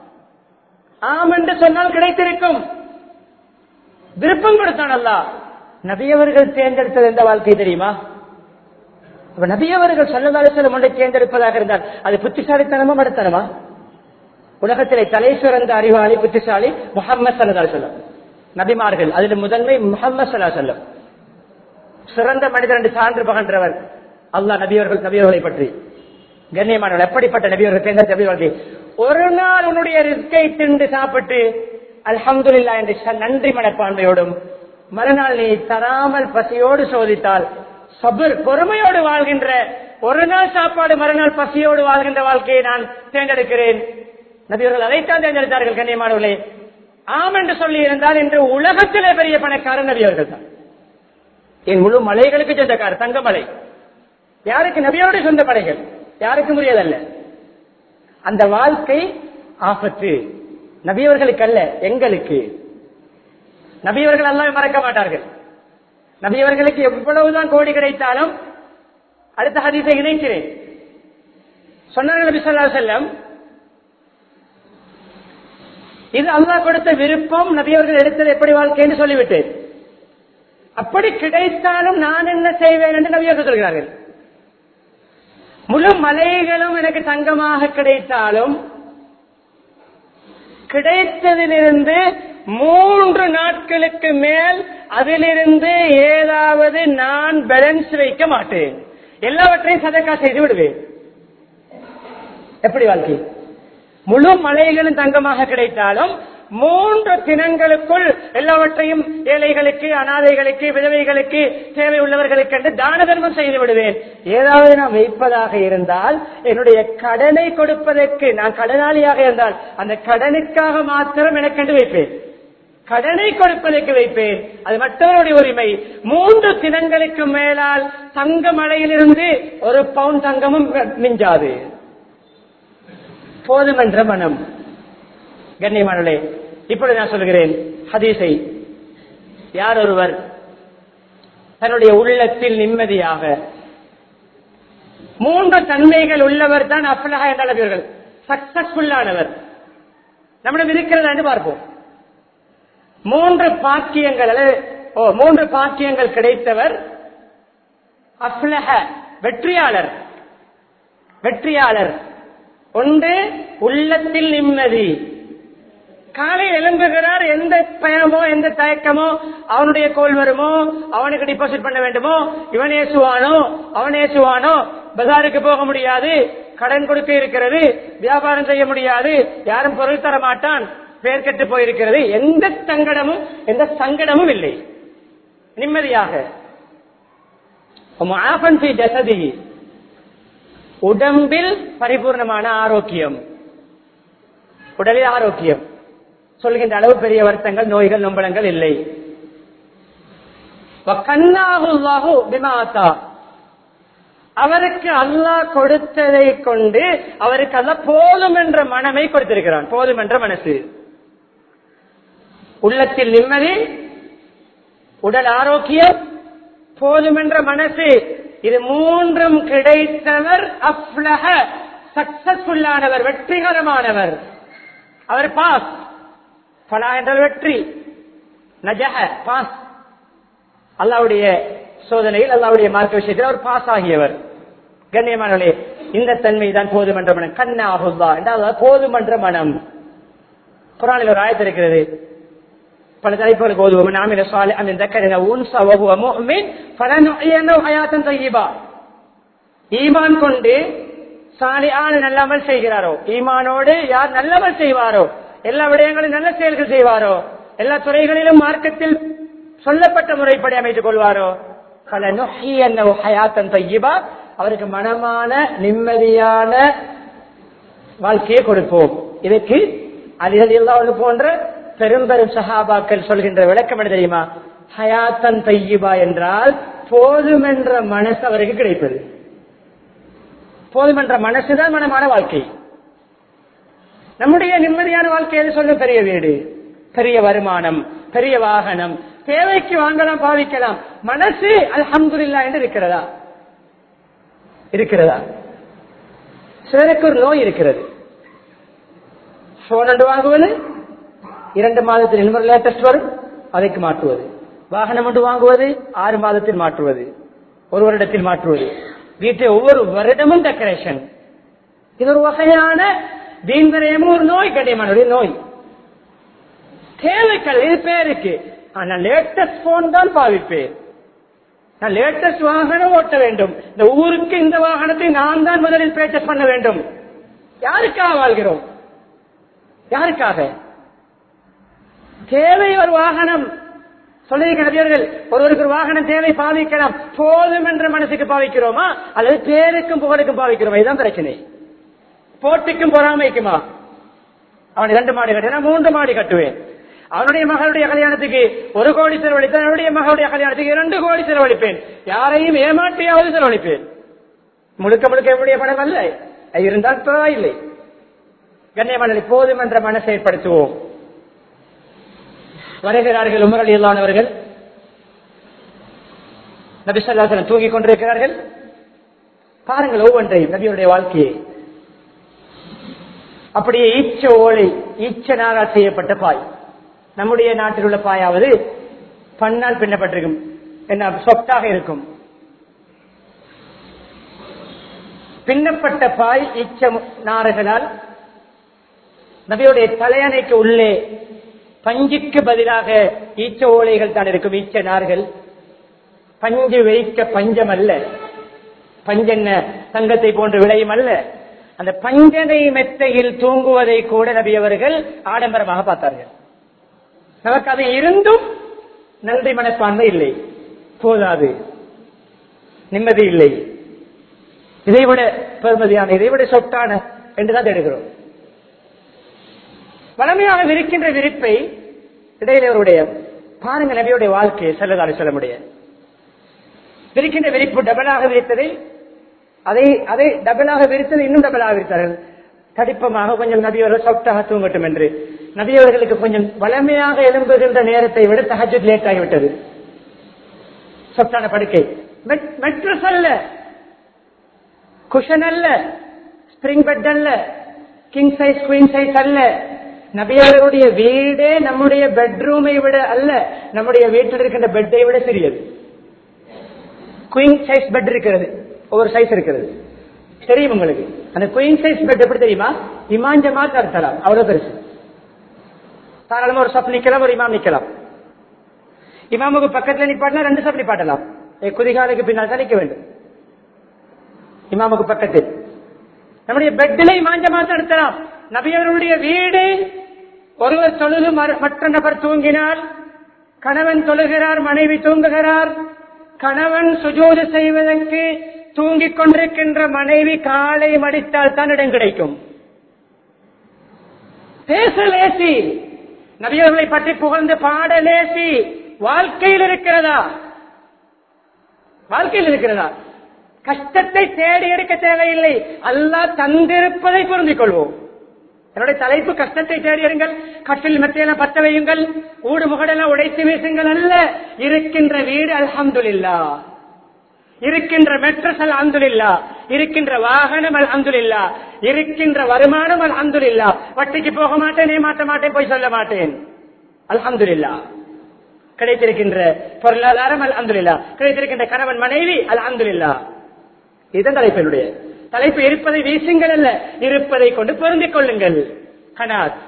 ஆம் என்று சொன்னால் கிடைத்திருக்கும் விருப்பம் கொடுத்தான் அல்லா நபியவர்கள் தேர்ந்தெடுத்தது எந்த வாழ்க்கை தெரியுமா அப்ப நபியவர்கள் சொல்லதாலே சொல்லும் ஒன்றை தேர்ந்தெடுப்பதாக இருந்தால் அது புத்திசாலித்தனமா மடத்தனமா உலகத்திலே தலை சிறந்த அறிவாளி புத்திசாலி முகமது சல்லா சொல்லம் நபிமார்கள் அதில் முதன்மை முகமது சல்லா சொல்லம் சிறந்த மனிதர் என்று சான்று பகன்றவர் அல்லாஹ் நபியவர்கள் நபியவர்களை பற்றி கண்ணியமானவர் எப்படிப்பட்ட நபியவர்கள் தேர்ந்த நபியவர்கள் ஒரு நாள் உன்னுடைய ரிஸ்கை தின்று சாப்பிட்டு அல்ஹம்துல்லா என்று நன்றி மனப்பான்மையோடும் மறுநாள் நீ தராமல் பசியோடு சோதித்தால் சபர் பொறுமையோடு வாழ்கின்ற ஒரு நாள் சாப்பாடு மறுநாள் பசியோடு வாழ்கின்ற வாழ்க்கையை நான் தேர்ந்தெடுக்கிறேன் நபியவர்கள் அதைத்தான் தேர்ந்தெடுத்தார்கள் கண்ணியமானவர்களே ஆம் என்று சொல்லி இருந்தால் இன்று உலகத்திலே பெரிய பணக்காரர் நபியவர்கள் தான் என் முழு மலைகளுக்கு சொந்தக்காரர் தங்கமலை யாருக்கு நபியோடு சொந்த படைகள் யாருக்கு முடியதல்ல அந்த வாழ்க்கை ஆபத்து நபியவர்களுக்கு அல்ல எங்களுக்கு நபியவர்கள் எல்லாம் மறக்க மாட்டார்கள் நபியவர்களுக்கு எவ்வளவுதான் கோடி கிடைத்தாலும் அடுத்த ஹதீஸை இணைக்கிறேன் சொன்னார்கள் நபி சொல்லா செல்லம் இது அல்லாஹ் கொடுத்த விருப்பம் நபியவர்கள் எடுத்தது எப்படி வாழ்க்கை என்று சொல்லிவிட்டேன் அப்படி கிடைத்தாலும் நான் என்ன செய்வேன் என்று நபியவர்கள் சொல்கிறார்கள் முழு மலைகளும் எனக்கு தங்கமாக கிடைத்தாலும் கிடைத்ததிலிருந்து மூன்று நாட்களுக்கு மேல் அதிலிருந்து ஏதாவது நான் பேலன்ஸ் வைக்க மாட்டேன் எல்லாவற்றையும் சதக்கா செய்து விடுவேன் எப்படி வாழ்க்கை முழு மலைகளும் தங்கமாக கிடைத்தாலும் மூன்று தினங்களுக்குள் எல்லாவற்றையும் ஏழைகளுக்கு அனாதைகளுக்கு விதவைகளுக்கு தேவை உள்ளவர்களுக்கு என்று தான தர்மம் செய்து விடுவேன் ஏதாவது நான் வைப்பதாக இருந்தால் என்னுடைய கடனை கொடுப்பதற்கு நான் கடனாளியாக இருந்தால் அந்த கடனுக்காக மாத்திரம் எனக்கென்று வைப்பேன் கடனை கொடுப்பதற்கு வைப்பேன் அது மற்றவருடைய உரிமை மூன்று தினங்களுக்கு மேலால் தங்க மலையிலிருந்து ஒரு பவுன் தங்கமும் மிஞ்சாது போதுமென்ற மனம் கண்ணியமானே இப்பொழுது நான் சொல்கிறேன் ஹதீஸை யார் ஒருவர் தன்னுடைய உள்ளத்தில் நிம்மதியாக மூன்று தன்மைகள் உள்ளவர் தான் அஃபலகா என்ற அளவீர்கள் சக்சஸ்ஃபுல்லானவர் நம்மிடம் இருக்கிறதா என்று பார்ப்போம் மூன்று பாக்கியங்கள் அல்லது ஓ மூன்று பாக்கியங்கள் கிடைத்தவர் அஃப்லஹ வெற்றியாளர் வெற்றியாளர் ஒன்று உள்ளத்தில் நிம்மதி காலை எழும்புகிறார் எந்த பயணமோ எந்த தயக்கமோ அவனுடைய கோல் வருமோ அவனுக்கு டிபாசிட் பண்ண வேண்டுமோ இவன் ஏசுவானோ அவன் ஏசுவானோ பஜாருக்கு போக முடியாது கடன் கொடுக்க இருக்கிறது வியாபாரம் செய்ய முடியாது யாரும் பொருள் தர மாட்டான் பேர் கெட்டு போயிருக்கிறது எந்த சங்கடமும் எந்த சங்கடமும் இல்லை நிம்மதியாக ஆபன் ஃபி ஜசதி உடம்பில் பரிபூர்ணமான ஆரோக்கியம் உடலில் ஆரோக்கியம் சொல்கின்ற அளவு பெரிய வருத்தங்கள் நோய்கள் நொம்பலங்கள் இல்லை வக்கன்னாஹுல்லாஹு பிமாத்தா. அவருக்கு அல்லாஹ் கொடுத்ததை கொண்டு அவருக்கு அல்ல போதும் என்ற மனமை கொடுத்திருக்கிறான் போதும் என்ற மனசு உள்ளத்தில் நிம்மதி உடல் ஆரோக்கியம் போதும் என்ற மனசு இது மூன்றும் கிடைத்தவர் அப்லக சக்சஸ்ஃபுல்லானவர் வெற்றிகரமானவர் அவர் பாஸ் பலா என்றால் வெற்றி நஜஹ பாஸ் அல்லாவுடைய சோதனையில் அல்லாவுடைய மார்க்க விஷயத்தில் அவர் பாஸ் ஆகியவர் கண்ணியமானவர்களே இந்த தன்மை தான் போதுமன்ற மனம் கண்ணாகுல்லா என்றால் போதுமன்ற மனம் குரானில் ஒரு ஆயத்து இருக்கிறது பல தலைப்புகளுக்கு ஓதுவோம் நாமில சாலி அந்த தக்கரின ஊன்சா வஹுவ முஃமின் ஃபலனுஹ்யியனஹு ஹயாத்தன் தய்யிபா ஈமான் கொண்டு சாலியான நல்லமல் செய்கிறாரோ ஈமானோடு யார் நல்லமல் செய்வாரோ எல்லா விடயங்களும் நல்ல செயல்கள் செய்வாரோ எல்லா துறைகளிலும் மார்க்கத்தில் சொல்லப்பட்ட முறைப்படி அமைத்துக் கொள்வாரோ ஃபலனுஹ்யியனஹு ஹயாத்தன் தய்யிபா அவருக்கு மனமான நிம்மதியான வாழ்க்கையை கொடுப்போம் இதற்கு அதிகள் போன்ற பெரும் பெரும் சஹாபாக்கள் சொல்கின்ற விளக்கம் என்ன தெரியுமா ஹயாத்தன் தையிபா என்றால் போதும் என்ற மனசு அவருக்கு கிடைப்பது போதும் என்ற மனசுதான் மனமான வாழ்க்கை நம்முடைய நிம்மதியான வாழ்க்கை எது சொல்ல பெரிய வீடு பெரிய வருமானம் பெரிய வாகனம் தேவைக்கு வாங்கலாம் பாவிக்கலாம் மனசு அல்ஹம்துலில்லா என்று இருக்கிறதா இருக்கிறதா சிலருக்கு ஒரு நோய் இருக்கிறது போன் ஒன்று வாங்குவது இரண்டு மாதத்தில் இன்னொரு லேட்டஸ்ட் வரும் அதைக்கு மாற்றுவது வாகனம் ஒன்று வாங்குவது ஆறு மாதத்தில் மாற்றுவது ஒரு வருடத்தில் மாற்றுவது வீட்டை ஒவ்வொரு வருடமும் டெக்கரேஷன் இது ஒரு வகையான தீன்வரையமும் ஒரு நோய் கடியமான நோய் தேவைகள் இது பேருக்கு ஆனா லேட்டஸ்ட் போன் தான் பாவிப்பேன் நான் லேட்டஸ்ட் வாகனம் ஓட்ட வேண்டும் இந்த ஊருக்கு இந்த வாகனத்தை நான் தான் முதலில் பேச்சஸ் பண்ண வேண்டும் யாருக்காக வாழ்கிறோம் யாருக்காக தேவை ஒரு வாகனம் சொல்லியிருக்கிறவர்கள் ஒருவருக்கு ஒரு வாகனம் தேவை பாவிக்கலாம் போதும் என்ற மனசுக்கு பாவிக்கிறோமா அல்லது பேருக்கும் புகழுக்கும் பாவிக்கிறோமா இதுதான் பிரச்சனை போட்டிக்கும் பொறாமைக்குமா அவன் இரண்டு மாடி கட்டினா மூன்று மாடி கட்டுவேன் அவனுடைய மகளுடைய கல்யாணத்துக்கு ஒரு கோடி செலவழித்தான் அவனுடைய மகளுடைய கல்யாணத்துக்கு இரண்டு கோடி செலவழிப்பேன் யாரையும் ஏமாற்றியாவது செலவழிப்பேன் முழுக்க முழுக்க என்னுடைய பணம் அல்ல இருந்தால் பரவாயில்லை கண்ணியமான போதும் என்ற மனசை ஏற்படுத்துவோம் வருகிறார்கள் உமர் அலி அல்லானவர்கள் நபிசல்லாசனம் தூங்கிக் கொண்டிருக்கிறார்கள் பாருங்கள் ஒவ்வொன்றையும் நபியுடைய வாழ்க்கையை அப்படியே ஈச்ச ஓலை ஈச்ச நாரால் செய்யப்பட்ட பாய் நம்முடைய நாட்டில் உள்ள பாயாவது பண்ணால் பின்னப்பட்டிருக்கும் என்ன சொத்தாக இருக்கும் பின்னப்பட்ட பாய் ஈச்ச நாறுகளால் நபியுடைய தலையணைக்கு உள்ளே பஞ்சுக்கு பதிலாக ஈச்ச ஓலைகள் தான் இருக்கும் ஈச்ச நார்கள் பஞ்சு வைக்க பஞ்சம் அல்ல பஞ்சென்ன தங்கத்தை போன்று விளையும் அல்ல அந்த பஞ்சனை மெத்தையில் தூங்குவதை கூட நபி அவர்கள் ஆடம்பரமாக பார்த்தார்கள் நமக்கு அது இருந்தும் நன்றி மனப்பான்மை இல்லை போதாது நிம்மதி இல்லை இதைவிட பெருமதியான இதைவிட சொட்டான என்றுதான் தேடுகிறோம் வளமையாக விரிக்கின்ற விரிப்பை இடையில அவருடைய பாருங்க நபியுடைய வாழ்க்கையை செல்லதாரி சொல்ல முடியாது விரிக்கின்ற விரிப்பு டபுளாக விரித்ததை அதை அதை டபுளாக விரித்தது இன்னும் டபுளாக விரித்தார்கள் தடிப்பமாக கொஞ்சம் நபியவர்கள் சொத்தாக தூங்கட்டும் என்று நபியவர்களுக்கு கொஞ்சம் வளமையாக எழும்புகின்ற நேரத்தை விட தகஜத் லேட் ஆகிவிட்டது சொத்தான படுக்கை மெட்ரஸ் அல்ல குஷன் அல்ல ஸ்பிரிங் பெட் அல்ல கிங் சைஸ் குயின் சைஸ் அல்ல நபியவர்களுடைய வீடே நம்முடைய பெட்ரூமை விட அல்ல நம்முடைய வீட்டில் இருக்கின்ற பெட்டை விட சிறியது குயின் சைஸ் பெட் இருக்கிறது ஒவ்வொரு சைஸ் இருக்கிறது தெரியும் உங்களுக்கு அந்த குயின் சைஸ் பெட் எப்படி தெரியுமா இமாஞ்சமா தரலாம் அவ்வளவு பெருசு தாராளமா ஒரு சப் நிக்கலாம் ஒரு இமாம் நிக்கலாம் இமாமுக்கு பக்கத்துல நிப்பாட்டினா ரெண்டு சப் நிப்பாட்டலாம் குதிகாலுக்கு பின்னால் தான் நிக்க வேண்டும் இமாமுக்கு பக்கத்தில் நம்முடைய பெட்டில இமாஞ்சமா தடுத்தலாம் நபியவர்களுடைய வீடு ஒருவர் தொழுது மற்ற நபர் தூங்கினால் கணவன் தொழுகிறார் மனைவி தூங்குகிறார் கணவன் சுஜோது செய்வதற்கு தூங்கிக் கொண்டிருக்கின்ற மனைவி காலை மடித்தால் தான் இடம் கிடைக்கும் பேச லேசி நபியர்களை பற்றி புகழ்ந்து பாட லேசி வாழ்க்கையில் இருக்கிறதா வாழ்க்கையில் இருக்கிறதா கஷ்டத்தை தேடி எடுக்க தேவையில்லை அல்லாஹ் தந்திருப்பதை பொருந்திக் கொள்வோம் என்னுடைய தலைப்பு கஷ்டத்தை தேடியிருங்கள் கட்டில் மெத்தையெல்லாம் பத்த வையுங்கள் ஊடு முகடெல்லாம் உடைத்து வீசுங்கள் அல்ல இருக்கின்ற வீடு அல்ஹம்துலில்லா இருக்கின்ற மெட்ரஸ் அல் அந்துலில்லா இருக்கின்ற வாகனம் அல் அந்துலில்லா இருக்கின்ற வருமானம் அல் அந்துலில்லா வட்டிக்கு போக மாட்டேன் ஏமாற்ற மாட்டேன் போய் சொல்ல மாட்டேன் அல்ஹம்துலில்லா கிடைத்திருக்கின்ற பொருளாதாரம் அல் அந்துலில்லா கிடைத்திருக்கின்ற கணவன் மனைவி அல் அந்துலில்லா இதுதான் தலைப்பினுடைய தலைப்பு இருப்பதை வீசுங்கள் அல்ல இருப்பதை கொண்டு பொருந்திக் கொள்ளுங்கள் கனாத்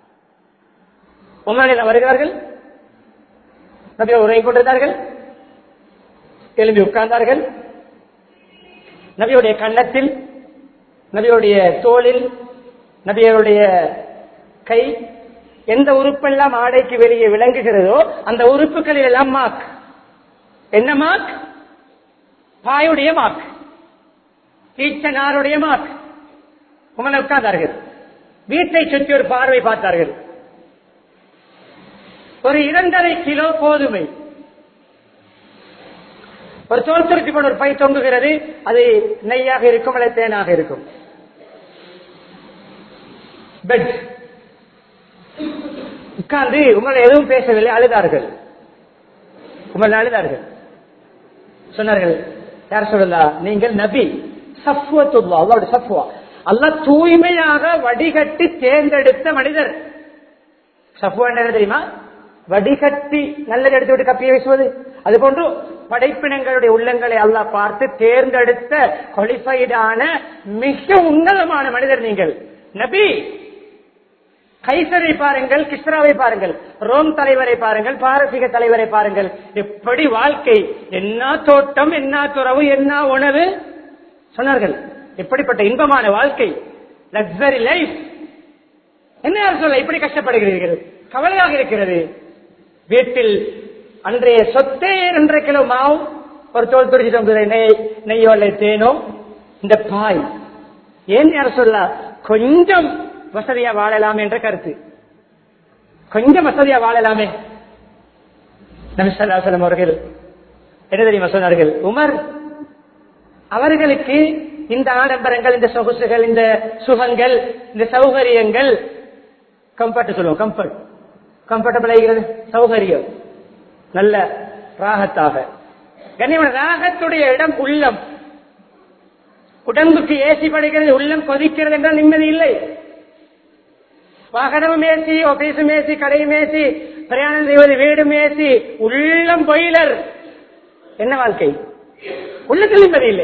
உமரில் வருகிறார்கள் நபி உரை கொண்டிருந்தார்கள் எழும்பி உட்கார்ந்தார்கள் நபியுடைய கன்னத்தில் நபியுடைய தோளில் நபியருடைய கை எந்த உறுப்பெல்லாம் ஆடைக்கு வெளியே விளங்குகிறதோ அந்த உறுப்புகளில் எல்லாம் மாக் என்ன மாக் பாயுடைய மாக் ஈச்சனாருடைய மாக் உங்களை உட்கார்ந்தார்கள் வீட்டை சுற்றி ஒரு பார்வை பார்த்தார்கள் ஒரு இரண்டரை கிலோ கோதுமை ஒரு தோல் திருச்சி போன ஒரு பை தொங்குகிறது அது நெய்யாக இருக்கும் அல்லது தேனாக இருக்கும் பெட் உட்கார்ந்து உங்களை எதுவும் பேசவில்லை அழுதார்கள் உங்களை அழுதார்கள் சொன்னார்கள் யார் சொல்லலா நீங்கள் நபி சஃப்வத்துல்லா அல்லாவுடைய சஃப்வா அல்லாஹ் தூய்மையாக வடிகட்டி தேர்ந்தெடுத்த மனிதர் சஃப்வா என்ன தெரியுமா வடிகட்டி நல்லது எடுத்து விட்டு கப்பியை வீசுவது அது போன்று படைப்பினங்களுடைய உள்ளங்களை அல்லாஹ் பார்த்து தேர்ந்தெடுத்த குவாலிஃபைடான மிக உன்னதமான மனிதர் நீங்கள் நபி கைசரை பாருங்கள் கிஸ்ராவை பாருங்கள் ரோம் தலைவரை பாருங்கள் பாரசீக தலைவரை பாருங்கள் எப்படி வாழ்க்கை என்ன தோட்டம் என்ன துறவு என்ன உணவு சொன்னார்கள் எப்படிப்பட்ட இன்பமான வாழ்க்கை லக்ஸரி லைஃப் என்ன யார் சொல்ல இப்படி கஷ்டப்படுகிறீர்கள் கவலையாக இருக்கிறது வீட்டில் அன்றைய சொத்தே இரண்டரை கிலோ மாவு ஒரு தோல் துரிச்சு தொங்குது நெய் நெய்யோ அல்லது தேனோ இந்த பாய் ஏன் யார் சொல்ல கொஞ்சம் வசதியா வாழலாம் என்ற கருத்து கொஞ்சம் வசதியா வாழலாமே நபிசல்லாசலம் அவர்கள் என்ன தெரியுமா சொன்னார்கள் உமர் அவர்களுக்கு இந்த ஆடம்பரங்கள் இந்த சொகுசுகள் இந்த சுகங்கள் இந்த சௌகரியங்கள் கம்ஃபர்ட் சொல்லுவோம் கம்ஃபர்ட் கம்ஃபர்டபிள் ஆகிறது சௌகரியம் நல்ல ராகத்தாக கண்ணியமான ராகத்துடைய இடம் உள்ளம் உடம்புக்கு ஏசி படுகிறது உள்ளம் கொதிக்கிறது என்றால் நிம்மதி இல்லை வாகனமும் ஏசி ஆபீஸும் ஏசி கடையும் ஏசி பிரயாணம் செய்வது வீடும் ஏசி உள்ளம் பொயிலர் என்ன வாழ்க்கை உள்ளத்தில் நிம்மதி இல்லை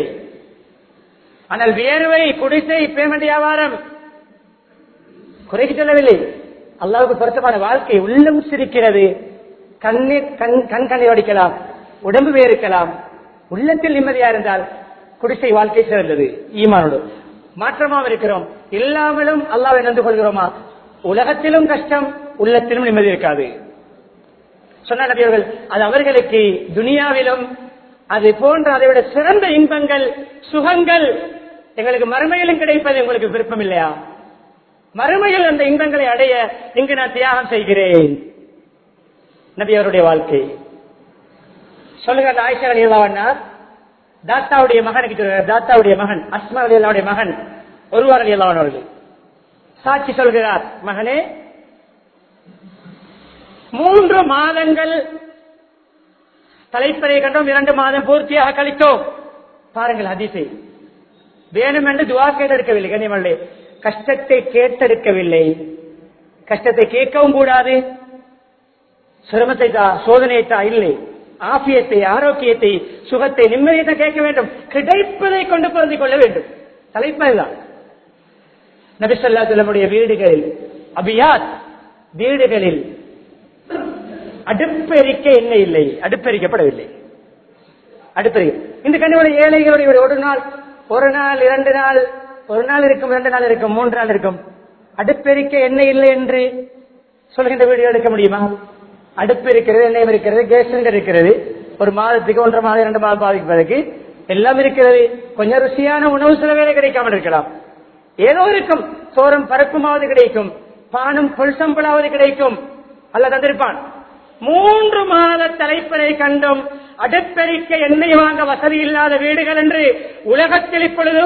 ஆனால் வேர்வை குடிசை பேமெண்ட் வியாபாரம் குறைக்கு சொல்லவில்லை அல்லாவுக்கு பொருத்தமான வாழ்க்கை உள்ளம் சிரிக்கிறது கண்ணீர் கண் கண் கண்ணை வடிக்கலாம் உடம்பு வேறுக்கலாம் உள்ளத்தில் நிம்மதியா இருந்தால் குடிசை வாழ்க்கை சிறந்தது ஈமானோடு மாற்றமாக இருக்கிறோம் இல்லாமலும் அல்லாவை நந்து கொள்கிறோமா உலகத்திலும் கஷ்டம் உள்ளத்திலும் நிம்மதி இருக்காது சொன்ன நபியவர்கள் அது அவர்களுக்கு துனியாவிலும் அது போன்ற அதை விட சிறந்த இன்பங்கள் சுகங்கள் எங்களுக்கு மறுமையிலும் கிடைப்பது உங்களுக்கு விருப்பம் இல்லையா மறுமையில் அந்த இன்பங்களை அடைய இங்கு நான் தியாகம் செய்கிறேன் நபி அவருடைய வாழ்க்கை சொல்லுங்க அந்த ஆயிஷா அலி அல்லாவண்ணார் தாத்தாவுடைய மகனுக்கு சொல்கிறார் தாத்தாவுடைய மகன் அஸ்மா அலி அல்லாவுடைய மகன் ஒருவார் அலி அல்லாவன் அவர்கள் சாட்சி சொல்கிறார் மகனே மூன்று மாதங்கள் தலைப்பறை கண்டோம் இரண்டு மாதம் பூர்த்தியாக கழித்தோம் பாருங்கள் அதிசை வேணும் என்று துவா கேட்டெடுக்கவில்லை கனிமல்லே கஷ்டத்தை கேட்டெடுக்கவில்லை கஷ்டத்தை கேட்கவும் கூடாது சிரமத்தை தா சோதனையை தா இல்லை ஆபியத்தை ஆரோக்கியத்தை சுகத்தை நிம்மதியை கேட்க வேண்டும் கிடைப்பதை கொண்டு பொருந்திக் கொள்ள வேண்டும் தலைப்பதுதான் நபிசல்லா சொல்லமுடைய வீடுகளில் அபியாத் வீடுகளில் அடுப்பெரிக்க என்ன இல்லை அடுப்பெரிக்கப்படவில்லை அடுப்பெரிக்க இந்த கண்ணியுடைய ஏழைகளுடைய ஒரு நாள் ஒரு நாள் இரண்டு நாள் ஒரு நாள் இருக்கும் இரண்டு நாள் இருக்கும் மூன்று நாள் இருக்கும் அடுப்பெரிக்க எண்ணெய் இல்லை என்று சொல்கின்ற வீடியோ எடுக்க முடியுமா அடுப்பு இருக்கிறது எண்ணெயம் இருக்கிறது கேஸ் சிலிண்டர் இருக்கிறது ஒரு மாதத்துக்கு ஒன்றரை மாதம் இரண்டு மாதம் பாதிப்பதற்கு எல்லாம் இருக்கிறது கொஞ்சம் ருசியான உணவு சில வேலை கிடைக்காமல் இருக்கலாம் ஏதோ இருக்கும் சோறும் பருப்புமாவது கிடைக்கும் பானும் புல்சம்பளாவது கிடைக்கும் அல்ல தந்திருப்பான் மூன்று மாத தலைப்பறை கண்டும் அடுப்பெரிக்க எண்ணெய் வாங்க வசதி இல்லாத வீடுகள் என்று உலகத்தில் இப்பொழுது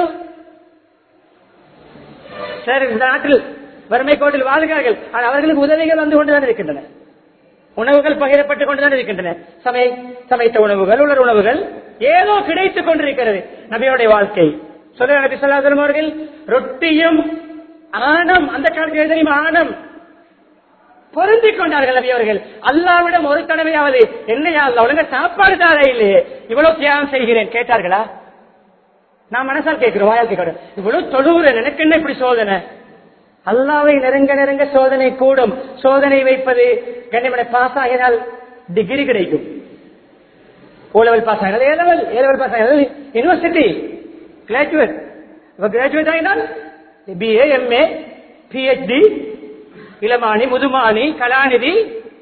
சார் இந்த நாட்டில் வறுமை கோட்டில் வாழ்கிறார்கள் ஆனால் அவர்களுக்கு உதவிகள் வந்து கொண்டுதான் இருக்கின்றன உணவுகள் பகிரப்பட்டுக் கொண்டுதான் இருக்கின்றன சமை சமைத்த உணவுகள் உலர் உணவுகள் ஏதோ கிடைத்துக் கொண்டிருக்கிறது நபியோடைய வாழ்க்கை சொல்ல நபி சொல்லாதலம் அவர்கள் ரொட்டியும் ஆணம் அந்த காலத்தில் தெரியுமா ஆணம் பொருந்திக் கொண்டார்கள் நபி அவர்கள் அல்லாவிடம் ஒரு தடவையாவது என்னையா அல்ல ஒழுங்க சாப்பாடு தார இல்லையே இவ்வளவு தியாகம் செய்கிறேன் கேட்டார்களா நான் மனசால் கேட்கிறோம் வாயால் கேட்கிறோம் இவ்வளவு தொழுகிறேன் எனக்கு என்ன இப்படி சோதனை அல்லாவை நெருங்க நெருங்க சோதனை கூடும் சோதனை வைப்பது கண்ணிமனை பாஸ் ஆகினால் டிகிரி கிடைக்கும் ஓ லெவல் பாஸ் ஆகினால் A level A level pass ஆகினால் யூனிவர்சிட்டி கிராஜுவேட் கிராஜுவேட் ஆகினால் பிஏ எம்ஏ பிஹெச்டி இளமானி முதுமானி கலாநிதி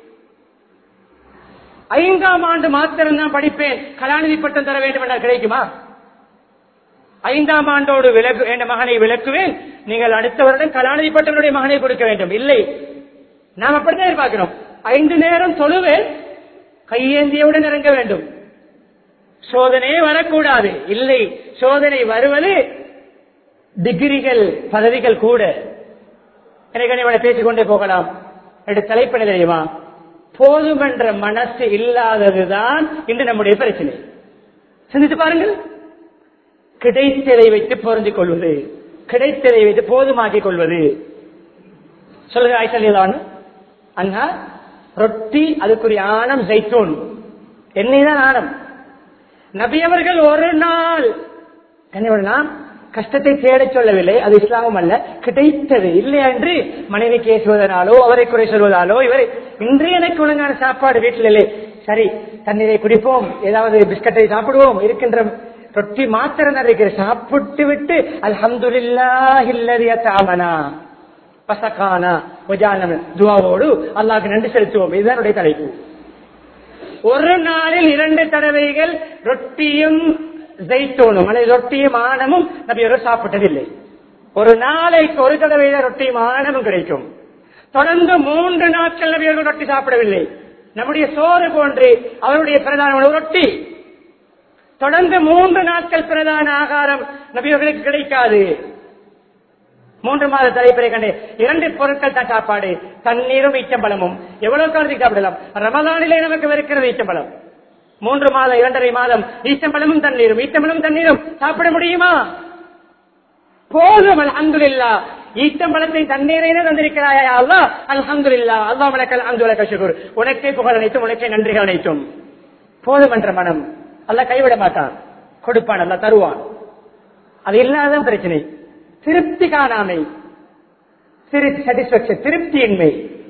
ஐந்தாம் ஆண்டு மாத்திரம் தான் படிப்பேன் கலாநிதி பட்டம் தர வேண்டும் என்றால் கிடைக்குமா ஐந்தாம் ஆண்டோடு விலக்கு என் மகனை விளக்குவேன் நீங்கள் அடுத்த வருடம் கலாநிதி பட்டவனுடைய மகனை கொடுக்க வேண்டும் இல்லை நாம் அப்படித்தான் எதிர்பார்க்கிறோம் ஐந்து நேரம் தொழுவேன் கையேந்தியவுடன் இறங்க வேண்டும் சோதனையே வரக்கூடாது இல்லை சோதனை வருவது டிகிரிகள் பதவிகள் கூட எனக்கு இவனை பேசிக்கொண்டே போகலாம் என்று தலைப்பட தெரியுமா போதுமென்ற மனசு இல்லாததுதான் இன்று நம்முடைய பிரச்சனை சிந்தித்து பாருங்கள் கிடைத்ததை வைத்து பொருந்திக் கொள்வது கிடைத்ததை வைத்து போதுமாக்கிக் கொள்வது சொல்லுங்க ஐசல்யதான் அண்ணா ரொட்டி அதுக்குரிய ஆணம் ஜெய்தூன் எண்ணெய் தான் ஆணம் நபியவர்கள் ஒரு நாள் கண்ணியவனா கஷ்டத்தை தேடச் சொல்லவில்லை அது இஸ்லாமும் அல்ல கிடைத்தது இல்லை என்று மனைவி பேசுவதனாலோ அவரை குறை சொல்வதாலோ இவர் இன்று எனக்கு ஒழுங்கான சாப்பாடு வீட்டில் இல்லை சரி தண்ணீரை குடிப்போம் ஏதாவது பிஸ்கட்டை சாப்பிடுவோம் இருக்கின்ற ரொட்டி மாத்திரம் தான் இருக்கிற சாப்பிட்டு விட்டு அல்ஹம்துலில்லா இல்லறிய தாமனா பசக்கானா ஒஜானம் துவாவோடு அல்லாஹ்க்கு நன்றி செலுத்துவோம் இதுதான் தலைப்பு ஒரு நாளில் இரண்டு தடவைகள் ரொட்டியும் ஜெய்தூனும் அல்லது ரொட்டியும் ஆணமும் நபியவர் சாப்பிட்டதில்லை ஒரு நாளைக்கு ஒரு தடவை ரொட்டியும் ஆணமும் கிடைக்கும் தொடர்ந்து மூன்று நாட்கள் நபியர்கள் ரொட்டி சாப்பிடவில்லை நம்முடைய சோறு போன்று அவருடைய பிரதான உணவு ரொட்டி தொடர்ந்து மூன்று நாட்கள் பிரதான ஆகாரம் நபியர்களுக்கு கிடைக்காது மூன்று மாத தலைப்பறை கண்டு இரண்டு பொருட்கள் தான் சாப்பாடு தண்ணீரும் ஈச்சம்பழமும் எவ்வளவு காலத்துக்கு சாப்பிடலாம் ரமதானிலே நமக்கு வெறுக்கிறது ஈச்சம்பழம் மூன்று மாதம் இரண்டரை மாதம் ஈச்சம்பழமும் தண்ணீரும் ஈச்சம்பழமும் தண்ணீரும் சாப்பிட முடியுமா போதும் அல்ஹம்துலில்லா ஈச்சம்பழத்தை தண்ணீரை தந்திருக்கிறாயா அல்லா அல்ஹம்துலில்லா அல்லா மலக்கல் அந்து சுகுர் உனக்கே புகழ் அனைத்தும் உனக்கே நன்றிகள் அனைத்தும் போதும் என்ற மனம் அல்ல கைவிட மாட்டான் கொடுப்பான் அல்ல தருவான் அது இல்லாதான் பிரச்சனை திருப்தி காணாமை சாட்டிஸ்பேக்ஷன் திருப்தியின்மை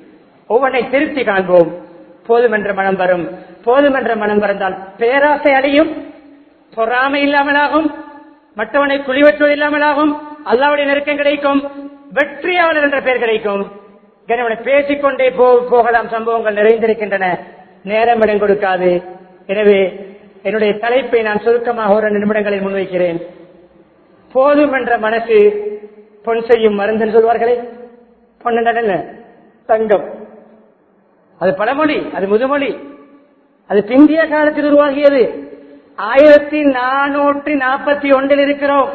ஒவ்வொன்றை திருப்தி காண்போம் போதுமென்ற மனம் வரும் போதுமென்ற மனம் வந்தால் பேராசை அடையும் பொறாமை இல்லாமலாகும் மற்றவனை குழிவற்றுவது இல்லாமலாகும் அல்லாவுடைய நெருக்கம் கிடைக்கும் வெற்றியாளர் என்ற பெயர் கிடைக்கும் கனிவனை பேசிக்கொண்டே போ- போகலாம் சம்பவங்கள் நிறைந்திருக்கின்றன நேரம் இடம் கொடுக்காது எனவே என்னுடைய தலைப்பை நான் சுருக்கமாக ஒரு ரெண்டு நிமிடங்களில் முன்வைக்கிறேன் போதும் என்ற மனசு பொன் செய்யும் மருந்துன்னு சொல்வார்களே பொண்ணு நடல தங்கம் அது பழமொழி அது முதுமொழி அது பிந்திய காலத்தில் உருவாகியது ஆயிரத்தி நானூற்றி நாற்பத்தி ஒன்றில் இருக்கிறோம்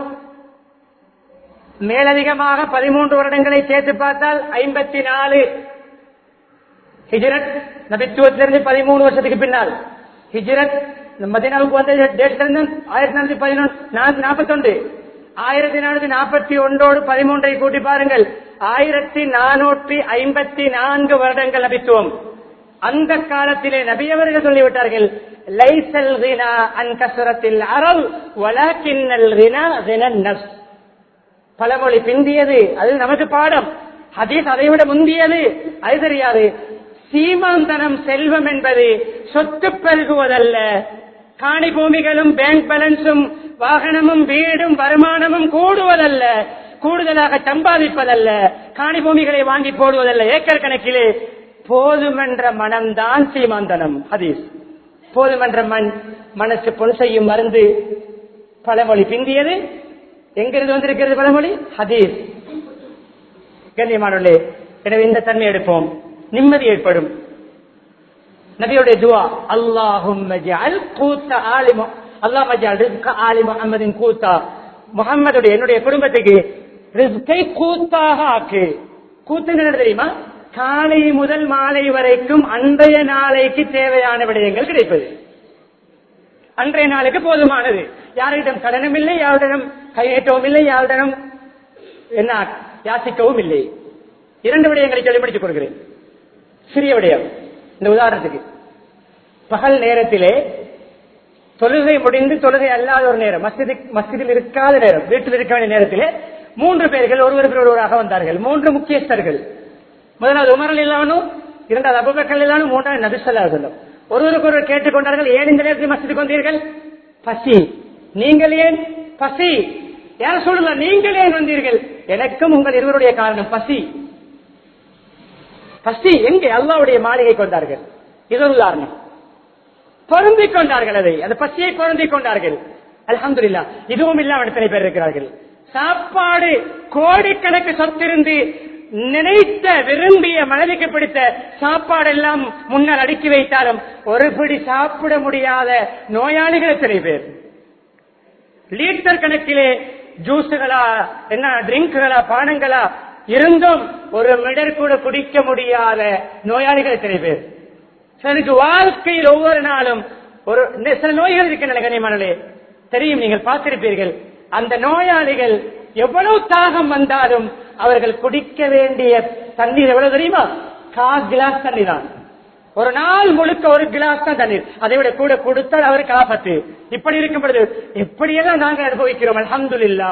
மேலதிகமாக பதிமூன்று வருடங்களை சேர்த்து பார்த்தால் ஐம்பத்தி நாலு ஹிஜ்ரத் நபித்துவத்திலிருந்து பதிமூணு வருஷத்துக்கு பின்னால் ஹிஜ்ரத் மதினாவுக்கு வந்த டேட்டிலிருந்து ஆயிரத்தி நானூத்தி பதினொன்று நாற்பத்தொன்று ஆயிரத்தி நானூத்தி நாற்பத்தி ஒன்றோடு பதிமூன்றை கூட்டி பாருங்கள் ஆயிரத்தி நானூற்றி ஐம்பத்தி நான்கு வருடங்கள் நபித்துவம் அந்த காலத்திலே நபியவர்கள் சொல்லிவிட்டார்கள் லைசல் ரினா அன் கசரத்தில் அரல் வலாக்கின்னல் ரினா ரினன் நஃப்ஸ் பழமொழி பிந்தியது அது நமக்கு பாடம் ஹதீஸ் அதை விட முந்தியது அது தெரியாது சீமாந்தனம் செல்வம் என்பது சொத்து பெருகுவதல்ல காணி பூமிகளும் பேங்க் பேலன்ஸும் வாகனமும் வீடும் வருமானமும் கூடுவதல்ல கூடுதலாக சம்பாதிப்பதல்ல காணி பூமிகளை வாங்கி போடுவதல்ல ஏக்கர் கணக்கிலே போதுமென்ற மனம்தான் சீமாந்தனம் ஹதீஸ் போதுமென்ற மண் மனசு பொன் செய்யும் மருந்து பழமொழி பிந்தியது எங்கிருந்து வந்திருக்கிறது பழமொழி ஹதீஸ் கண்ணியமானே எனவே இந்த தன்மை எடுப்போம் நிம்மதி ஏற்படும் நபியுடைய துவா அல்லாஹும் கூத்த ஆலிமோ அல்லாஹ் மஜால் ரிஸ்க ஆலி முகமதின் கூத்தா முகம்மதுடைய என்னுடைய குடும்பத்துக்கு ரிஸ்கை கூத்தாக ஆக்கு கூத்துங்கிறது தெரியுமா காலை முதல் மாலை வரைக்கும் அன்றைய நாளைக்கு தேவையான விடயங்கள் கிடைப்பது அன்றைய நாளுக்கு போதுமானது யாரிடம் கடனும் இல்லை யாரிடம் கையேற்றவும் இல்லை யாரிடம் என்ன யாசிக்கவும் இல்லை இரண்டு விடயங்களை சொல்லி முடித்துக் கொள்கிறேன் சிறிய விடயம் இந்த உதாரணத்துக்கு பகல் நேரத்திலே தொழுகை முடிந்து தொழுகை அல்லாத ஒரு நேரம் மஸ்ஜிது மஸ்ஜிதில் இருக்காத நேரம் வீட்டில் இருக்க வேண்டிய நேரத்திலே மூன்று பேர்கள் ஒருவருக்கு ஒருவராக வந்தார்கள் மூன்று முக்கியஸ்தர்கள் முதலாவது உமரல் இல்லாமனும் இரண்டாவது அபுபக்கல் இல்லாமலும் மூன்றாவது நபிசல்லா சொல்லும் ஒருவருக்கு ஒருவர் கேட்டுக்கொண்டார்கள் ஏன் இந்த நேரத்தில் மஸ்ஜிதுக்கு வந்தீர்கள் பசி நீங்கள் ஏன் பசி யார் சொல்லுங்க நீங்கள் ஏன் வந்தீர்கள் எனக்கும் உங்கள் இருவருடைய காரணம் பசி பசி எங்கே அல்லாவுடைய மாளிகை கொண்டார்கள் இது ஒரு உதாரணம் பொருந்திக் கொண்டார்கள் அதை அந்த பசியை பொருந்திக் கொண்டார்கள் அல்ஹம்துலில்லா இதுவும் இல்லாமல் எத்தனை பேர் இருக்கிறார்கள் சாப்பாடு கோடிக்கணக்கு சொத்திருந்து நினைத்த விரும்பிய மனதுக்கு பிடித்த சாப்பாடு எல்லாம் முன்னால் அடுக்கி வைத்தாலும் ஒரு பிடி சாப்பிட முடியாத நோயாளிகள் எத்தனை பேர் லீட்டர் கணக்கிலே ஜூஸுகளா என்ன ட்ரிங்க்குகளா பானங்களா இருந்தும் ஒரு மிடர் கூட குடிக்க முடியாத நோயாளிகள் எத்தனை பேர் சிலருக்கு வாழ்க்கையில் ஒவ்வொரு நாளும் ஒரு சில நோய்கள் இருக்கின்றன கனிமணலே தெரியும் நீங்கள் பார்த்திருப்பீர்கள் அந்த நோயாளிகள் எவ்வளவு தாகம் வந்தாலும் அவர்கள் குடிக்க வேண்டிய தண்ணீர் எவ்வளவு தெரியுமா கா கிளாஸ் தண்ணி தான் ஒரு நாள் முழுக்க ஒரு கிளாஸ் தான் தண்ணீர் அதை விட கூட கொடுத்தால் அவருக்கு ஆபத்து இப்படி இருக்கும் பொழுது எப்படியெல்லாம் நாங்கள் அனுபவிக்கிறோம் அலமதுல்லா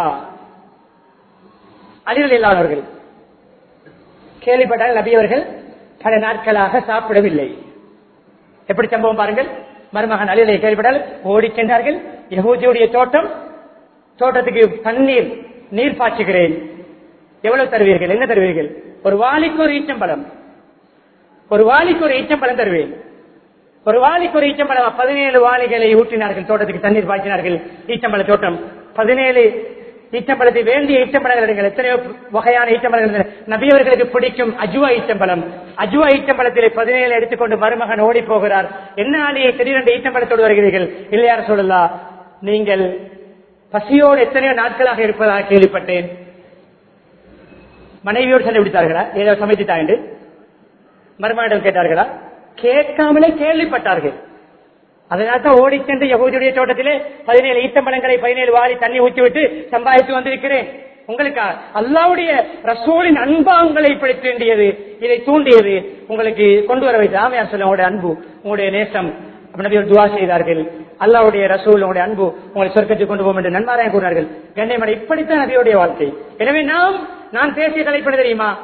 அறிவில் இல்லாதவர்கள் கேள்விப்பட்டால் நபியவர்கள் பல நாட்களாக சாப்பிடவில்லை எப்படி சம்பவம் பாருங்கள் மருமகன் அலிலை கேள்விப்பட்டால் ஓடி சென்றார்கள் யகூதியுடைய தோட்டம் தோட்டத்துக்கு தண்ணீர் நீர் பாய்ச்சுகிறேன் எவ்வளவு தருவீர்கள் என்ன தருவீர்கள் ஒரு வாளிக்கு ஒரு ஈச்சம்பழம் ஒரு வாளிக்கு ஒரு ஈச்சம்பழம் தருவேன் ஒரு வாளிக்கு ஒரு ஈச்சம்பழம் பதினேழு வாளிகளை ஊற்றினார்கள் தோட்டத்துக்கு தண்ணீர் பாய்ச்சினார்கள் ஈச்சம்பழ தோட்டம் பதினேழு ஈச்சம்பழத்தை வேண்டிய ஈச்சம்பழங்கள் எடுங்கள் எத்தனையோ வகையான ஈச்சம்பழங்கள் நபியவர்களுக்கு பிடிக்கும் அஜுவா ஈச்சம்பழம் அஜுவா ஈச்சம்பழத்திலே பதினேழு எடுத்துக்கொண்டு மருமகன் ஓடி போகிறார் என்ன ஆணையை திடீரென்று ஈச்சம்பழத்தோடு வருகிறீர்கள் இல்லையார் சொல்லலா நீங்கள் பசியோடு எத்தனையோ நாட்களாக இருப்பதாக கேள்விப்பட்டேன் மனைவியோடு சண்டை பிடித்தார்களா ஏதோ சமைத்துட்டா என்று மருமகனிடம் கேட்டார்களா கேட்காமலே கேள்விப்பட்டார்கள் அதனால தான் ஓடி சென்று யகூதியுடைய தோட்டத்திலே பதினேழு ஈத்தம்பழங்களை பதினேழு வாரி தண்ணி ஊற்றிவிட்டு சம்பாதித்து வந்திருக்கிறேன் உங்களுக்கு அல்லாவுடைய ரசூலின் அன்பா உங்களை இப்படி வேண்டியது இதை தூண்டியது உங்களுக்கு கொண்டு வர வைத்து ஆமையார் சொல்ல உங்களுடைய அன்பு உங்களுடைய நேசம் நபிகள் துவா செய்தார்கள் அல்லாவுடைய ரசூல் உங்களுடைய அன்பு உங்களை சொர்க்கத்துக்கு கொண்டு போகும் என்று நன்மாராயம் கூறினார்கள் கண்ணியமடை இப்படித்தான் நபியுடைய வாழ்க்கை எனவே நாம் நான் பேசிய தலைப்பது தெரியுமா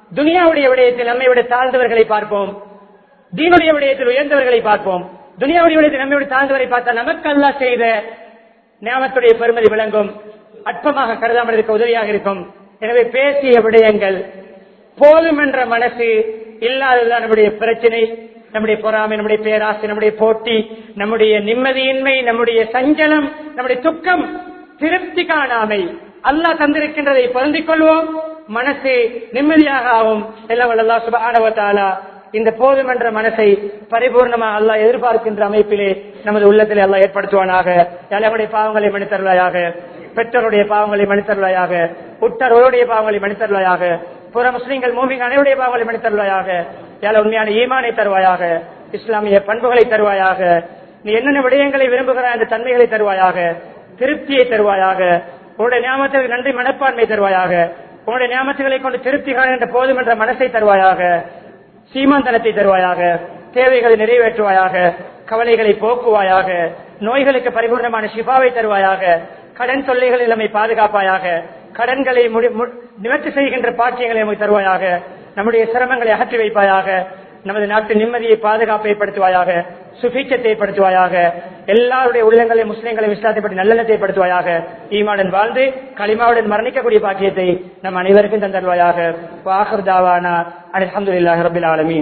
துனியாவுடைய விடயத்தில் நம்மை விட தாழ்ந்தவர்களை பார்ப்போம் தீனுடைய விடயத்தில் உயர்ந்தவர்களை பார்ப்போம் துனியாவுடைய விடயத்தில் நம்மை விட தாழ்ந்தவரை பார்த்தால் நமக்கு அல்லா செய்த ஞாபகத்துடைய பெருமதி விளங்கும் அற்பமாக கருதாமல் இருக்க உதவியாக இருக்கும் எனவே பேசிய விடயங்கள் போதும் என்ற மனசு இல்லாததுதான் நம்முடைய பிரச்சனை நம்முடைய பொறாமை நம்முடைய பேராசை நம்முடைய போட்டி நம்முடைய நிம்மதியின்மை நம்முடைய சஞ்சலம் நம்முடைய துக்கம் திருப்தி காணாமை அல்லாஹ் தந்திருக்கின்றதை பொருந்திக் கொள்வோம் மனசு நிம்மதியாக ஆகும் எல்லாம் அல்லா சுபானவத்தாலா இந்த போதும் என்ற மனசை பரிபூர்ணமாக அல்லாஹ் எதிர்பார்க்கின்ற அமைப்பிலே நமது உள்ளத்திலே அல்லாஹ் ஏற்படுத்துவானாக நம்முடைய பாவங்களை மன்னித்தருளாயாக பெற்றோருடைய பாவங்களை மன்னித்தருளாயாக உற்றோருடைய பாவங்களை மன்னித்தருளாயாக புற முஸ்லீம்கள் மூமிங் அனைவருடைய பாவங்களை மன்னித்தருளாயாக யால உண்மையான ஈமானை தருவாயாக இஸ்லாமிய பண்புகளை தருவாயாக நீ என்னென்ன விடயங்களை விரும்புகிறாய் அந்த தன்மைகளை தருவாயாக திருப்தியை தருவாயாக உன்னுடைய ஞாபகத்திற்கு நன்றி மனப்பான்மை தருவாயாக உன்னுடைய ஞாபகங்களை கொண்டு திருப்தி காணுகின்ற போதும் என்ற மனசை தருவாயாக சீமாந்தனத்தை தருவாயாக தேவைகளை நிறைவேற்றுவாயாக கவலைகளை போக்குவாயாக நோய்களுக்கு பரிபூர்ணமான சிபாவை தருவாயாக கடன் தொல்லைகளில் நம்மை பாதுகாப்பாயாக கடன்களை நிவர்த்தி செய்கின்ற பாக்கியங்களை நமக்கு தருவாயாக நம்முடைய சிரமங்களை அகற்றி வைப்பாயாக நமது நாட்டு நிம்மதியை பாதுகாப்பை ஏற்படுத்துவாயாக சுபீச்சத்தை ஏற்படுத்துவாயாக எல்லாருடைய உள்ளங்களை முஸ்லிம்களை விசாரத்தை பற்றி நல்லெண்ணத்தை ஏற்படுத்துவாயாக ஈமாடன் வாழ்ந்து களிமாவுடன் மரணிக்கக்கூடிய பாக்கியத்தை நம் அனைவருக்கும் தந்தருவாயாக வாகர் தாவானா அலமதுல்லாஹ் ரபில் ஆலமீன்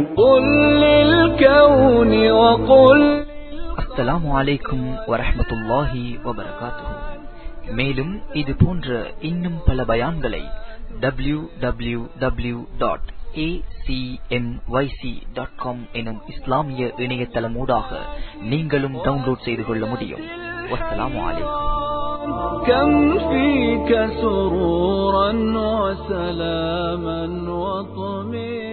அஸ்ஸலாமு அலைக்கும் வரஹமத்துல்லாஹி வபரகாத்துஹு மேலும் இது போன்ற இன்னும் பல பயான்களை W W W dot acmyc.com எனும் இஸ்லாமிய இணையதளமூடாக நீங்களும் டவுன்லோட் செய்து கொள்ள முடியும் வஸ்ஸலாமு அலைக்கும் كم فيك سرورا وسلاما وطمئنا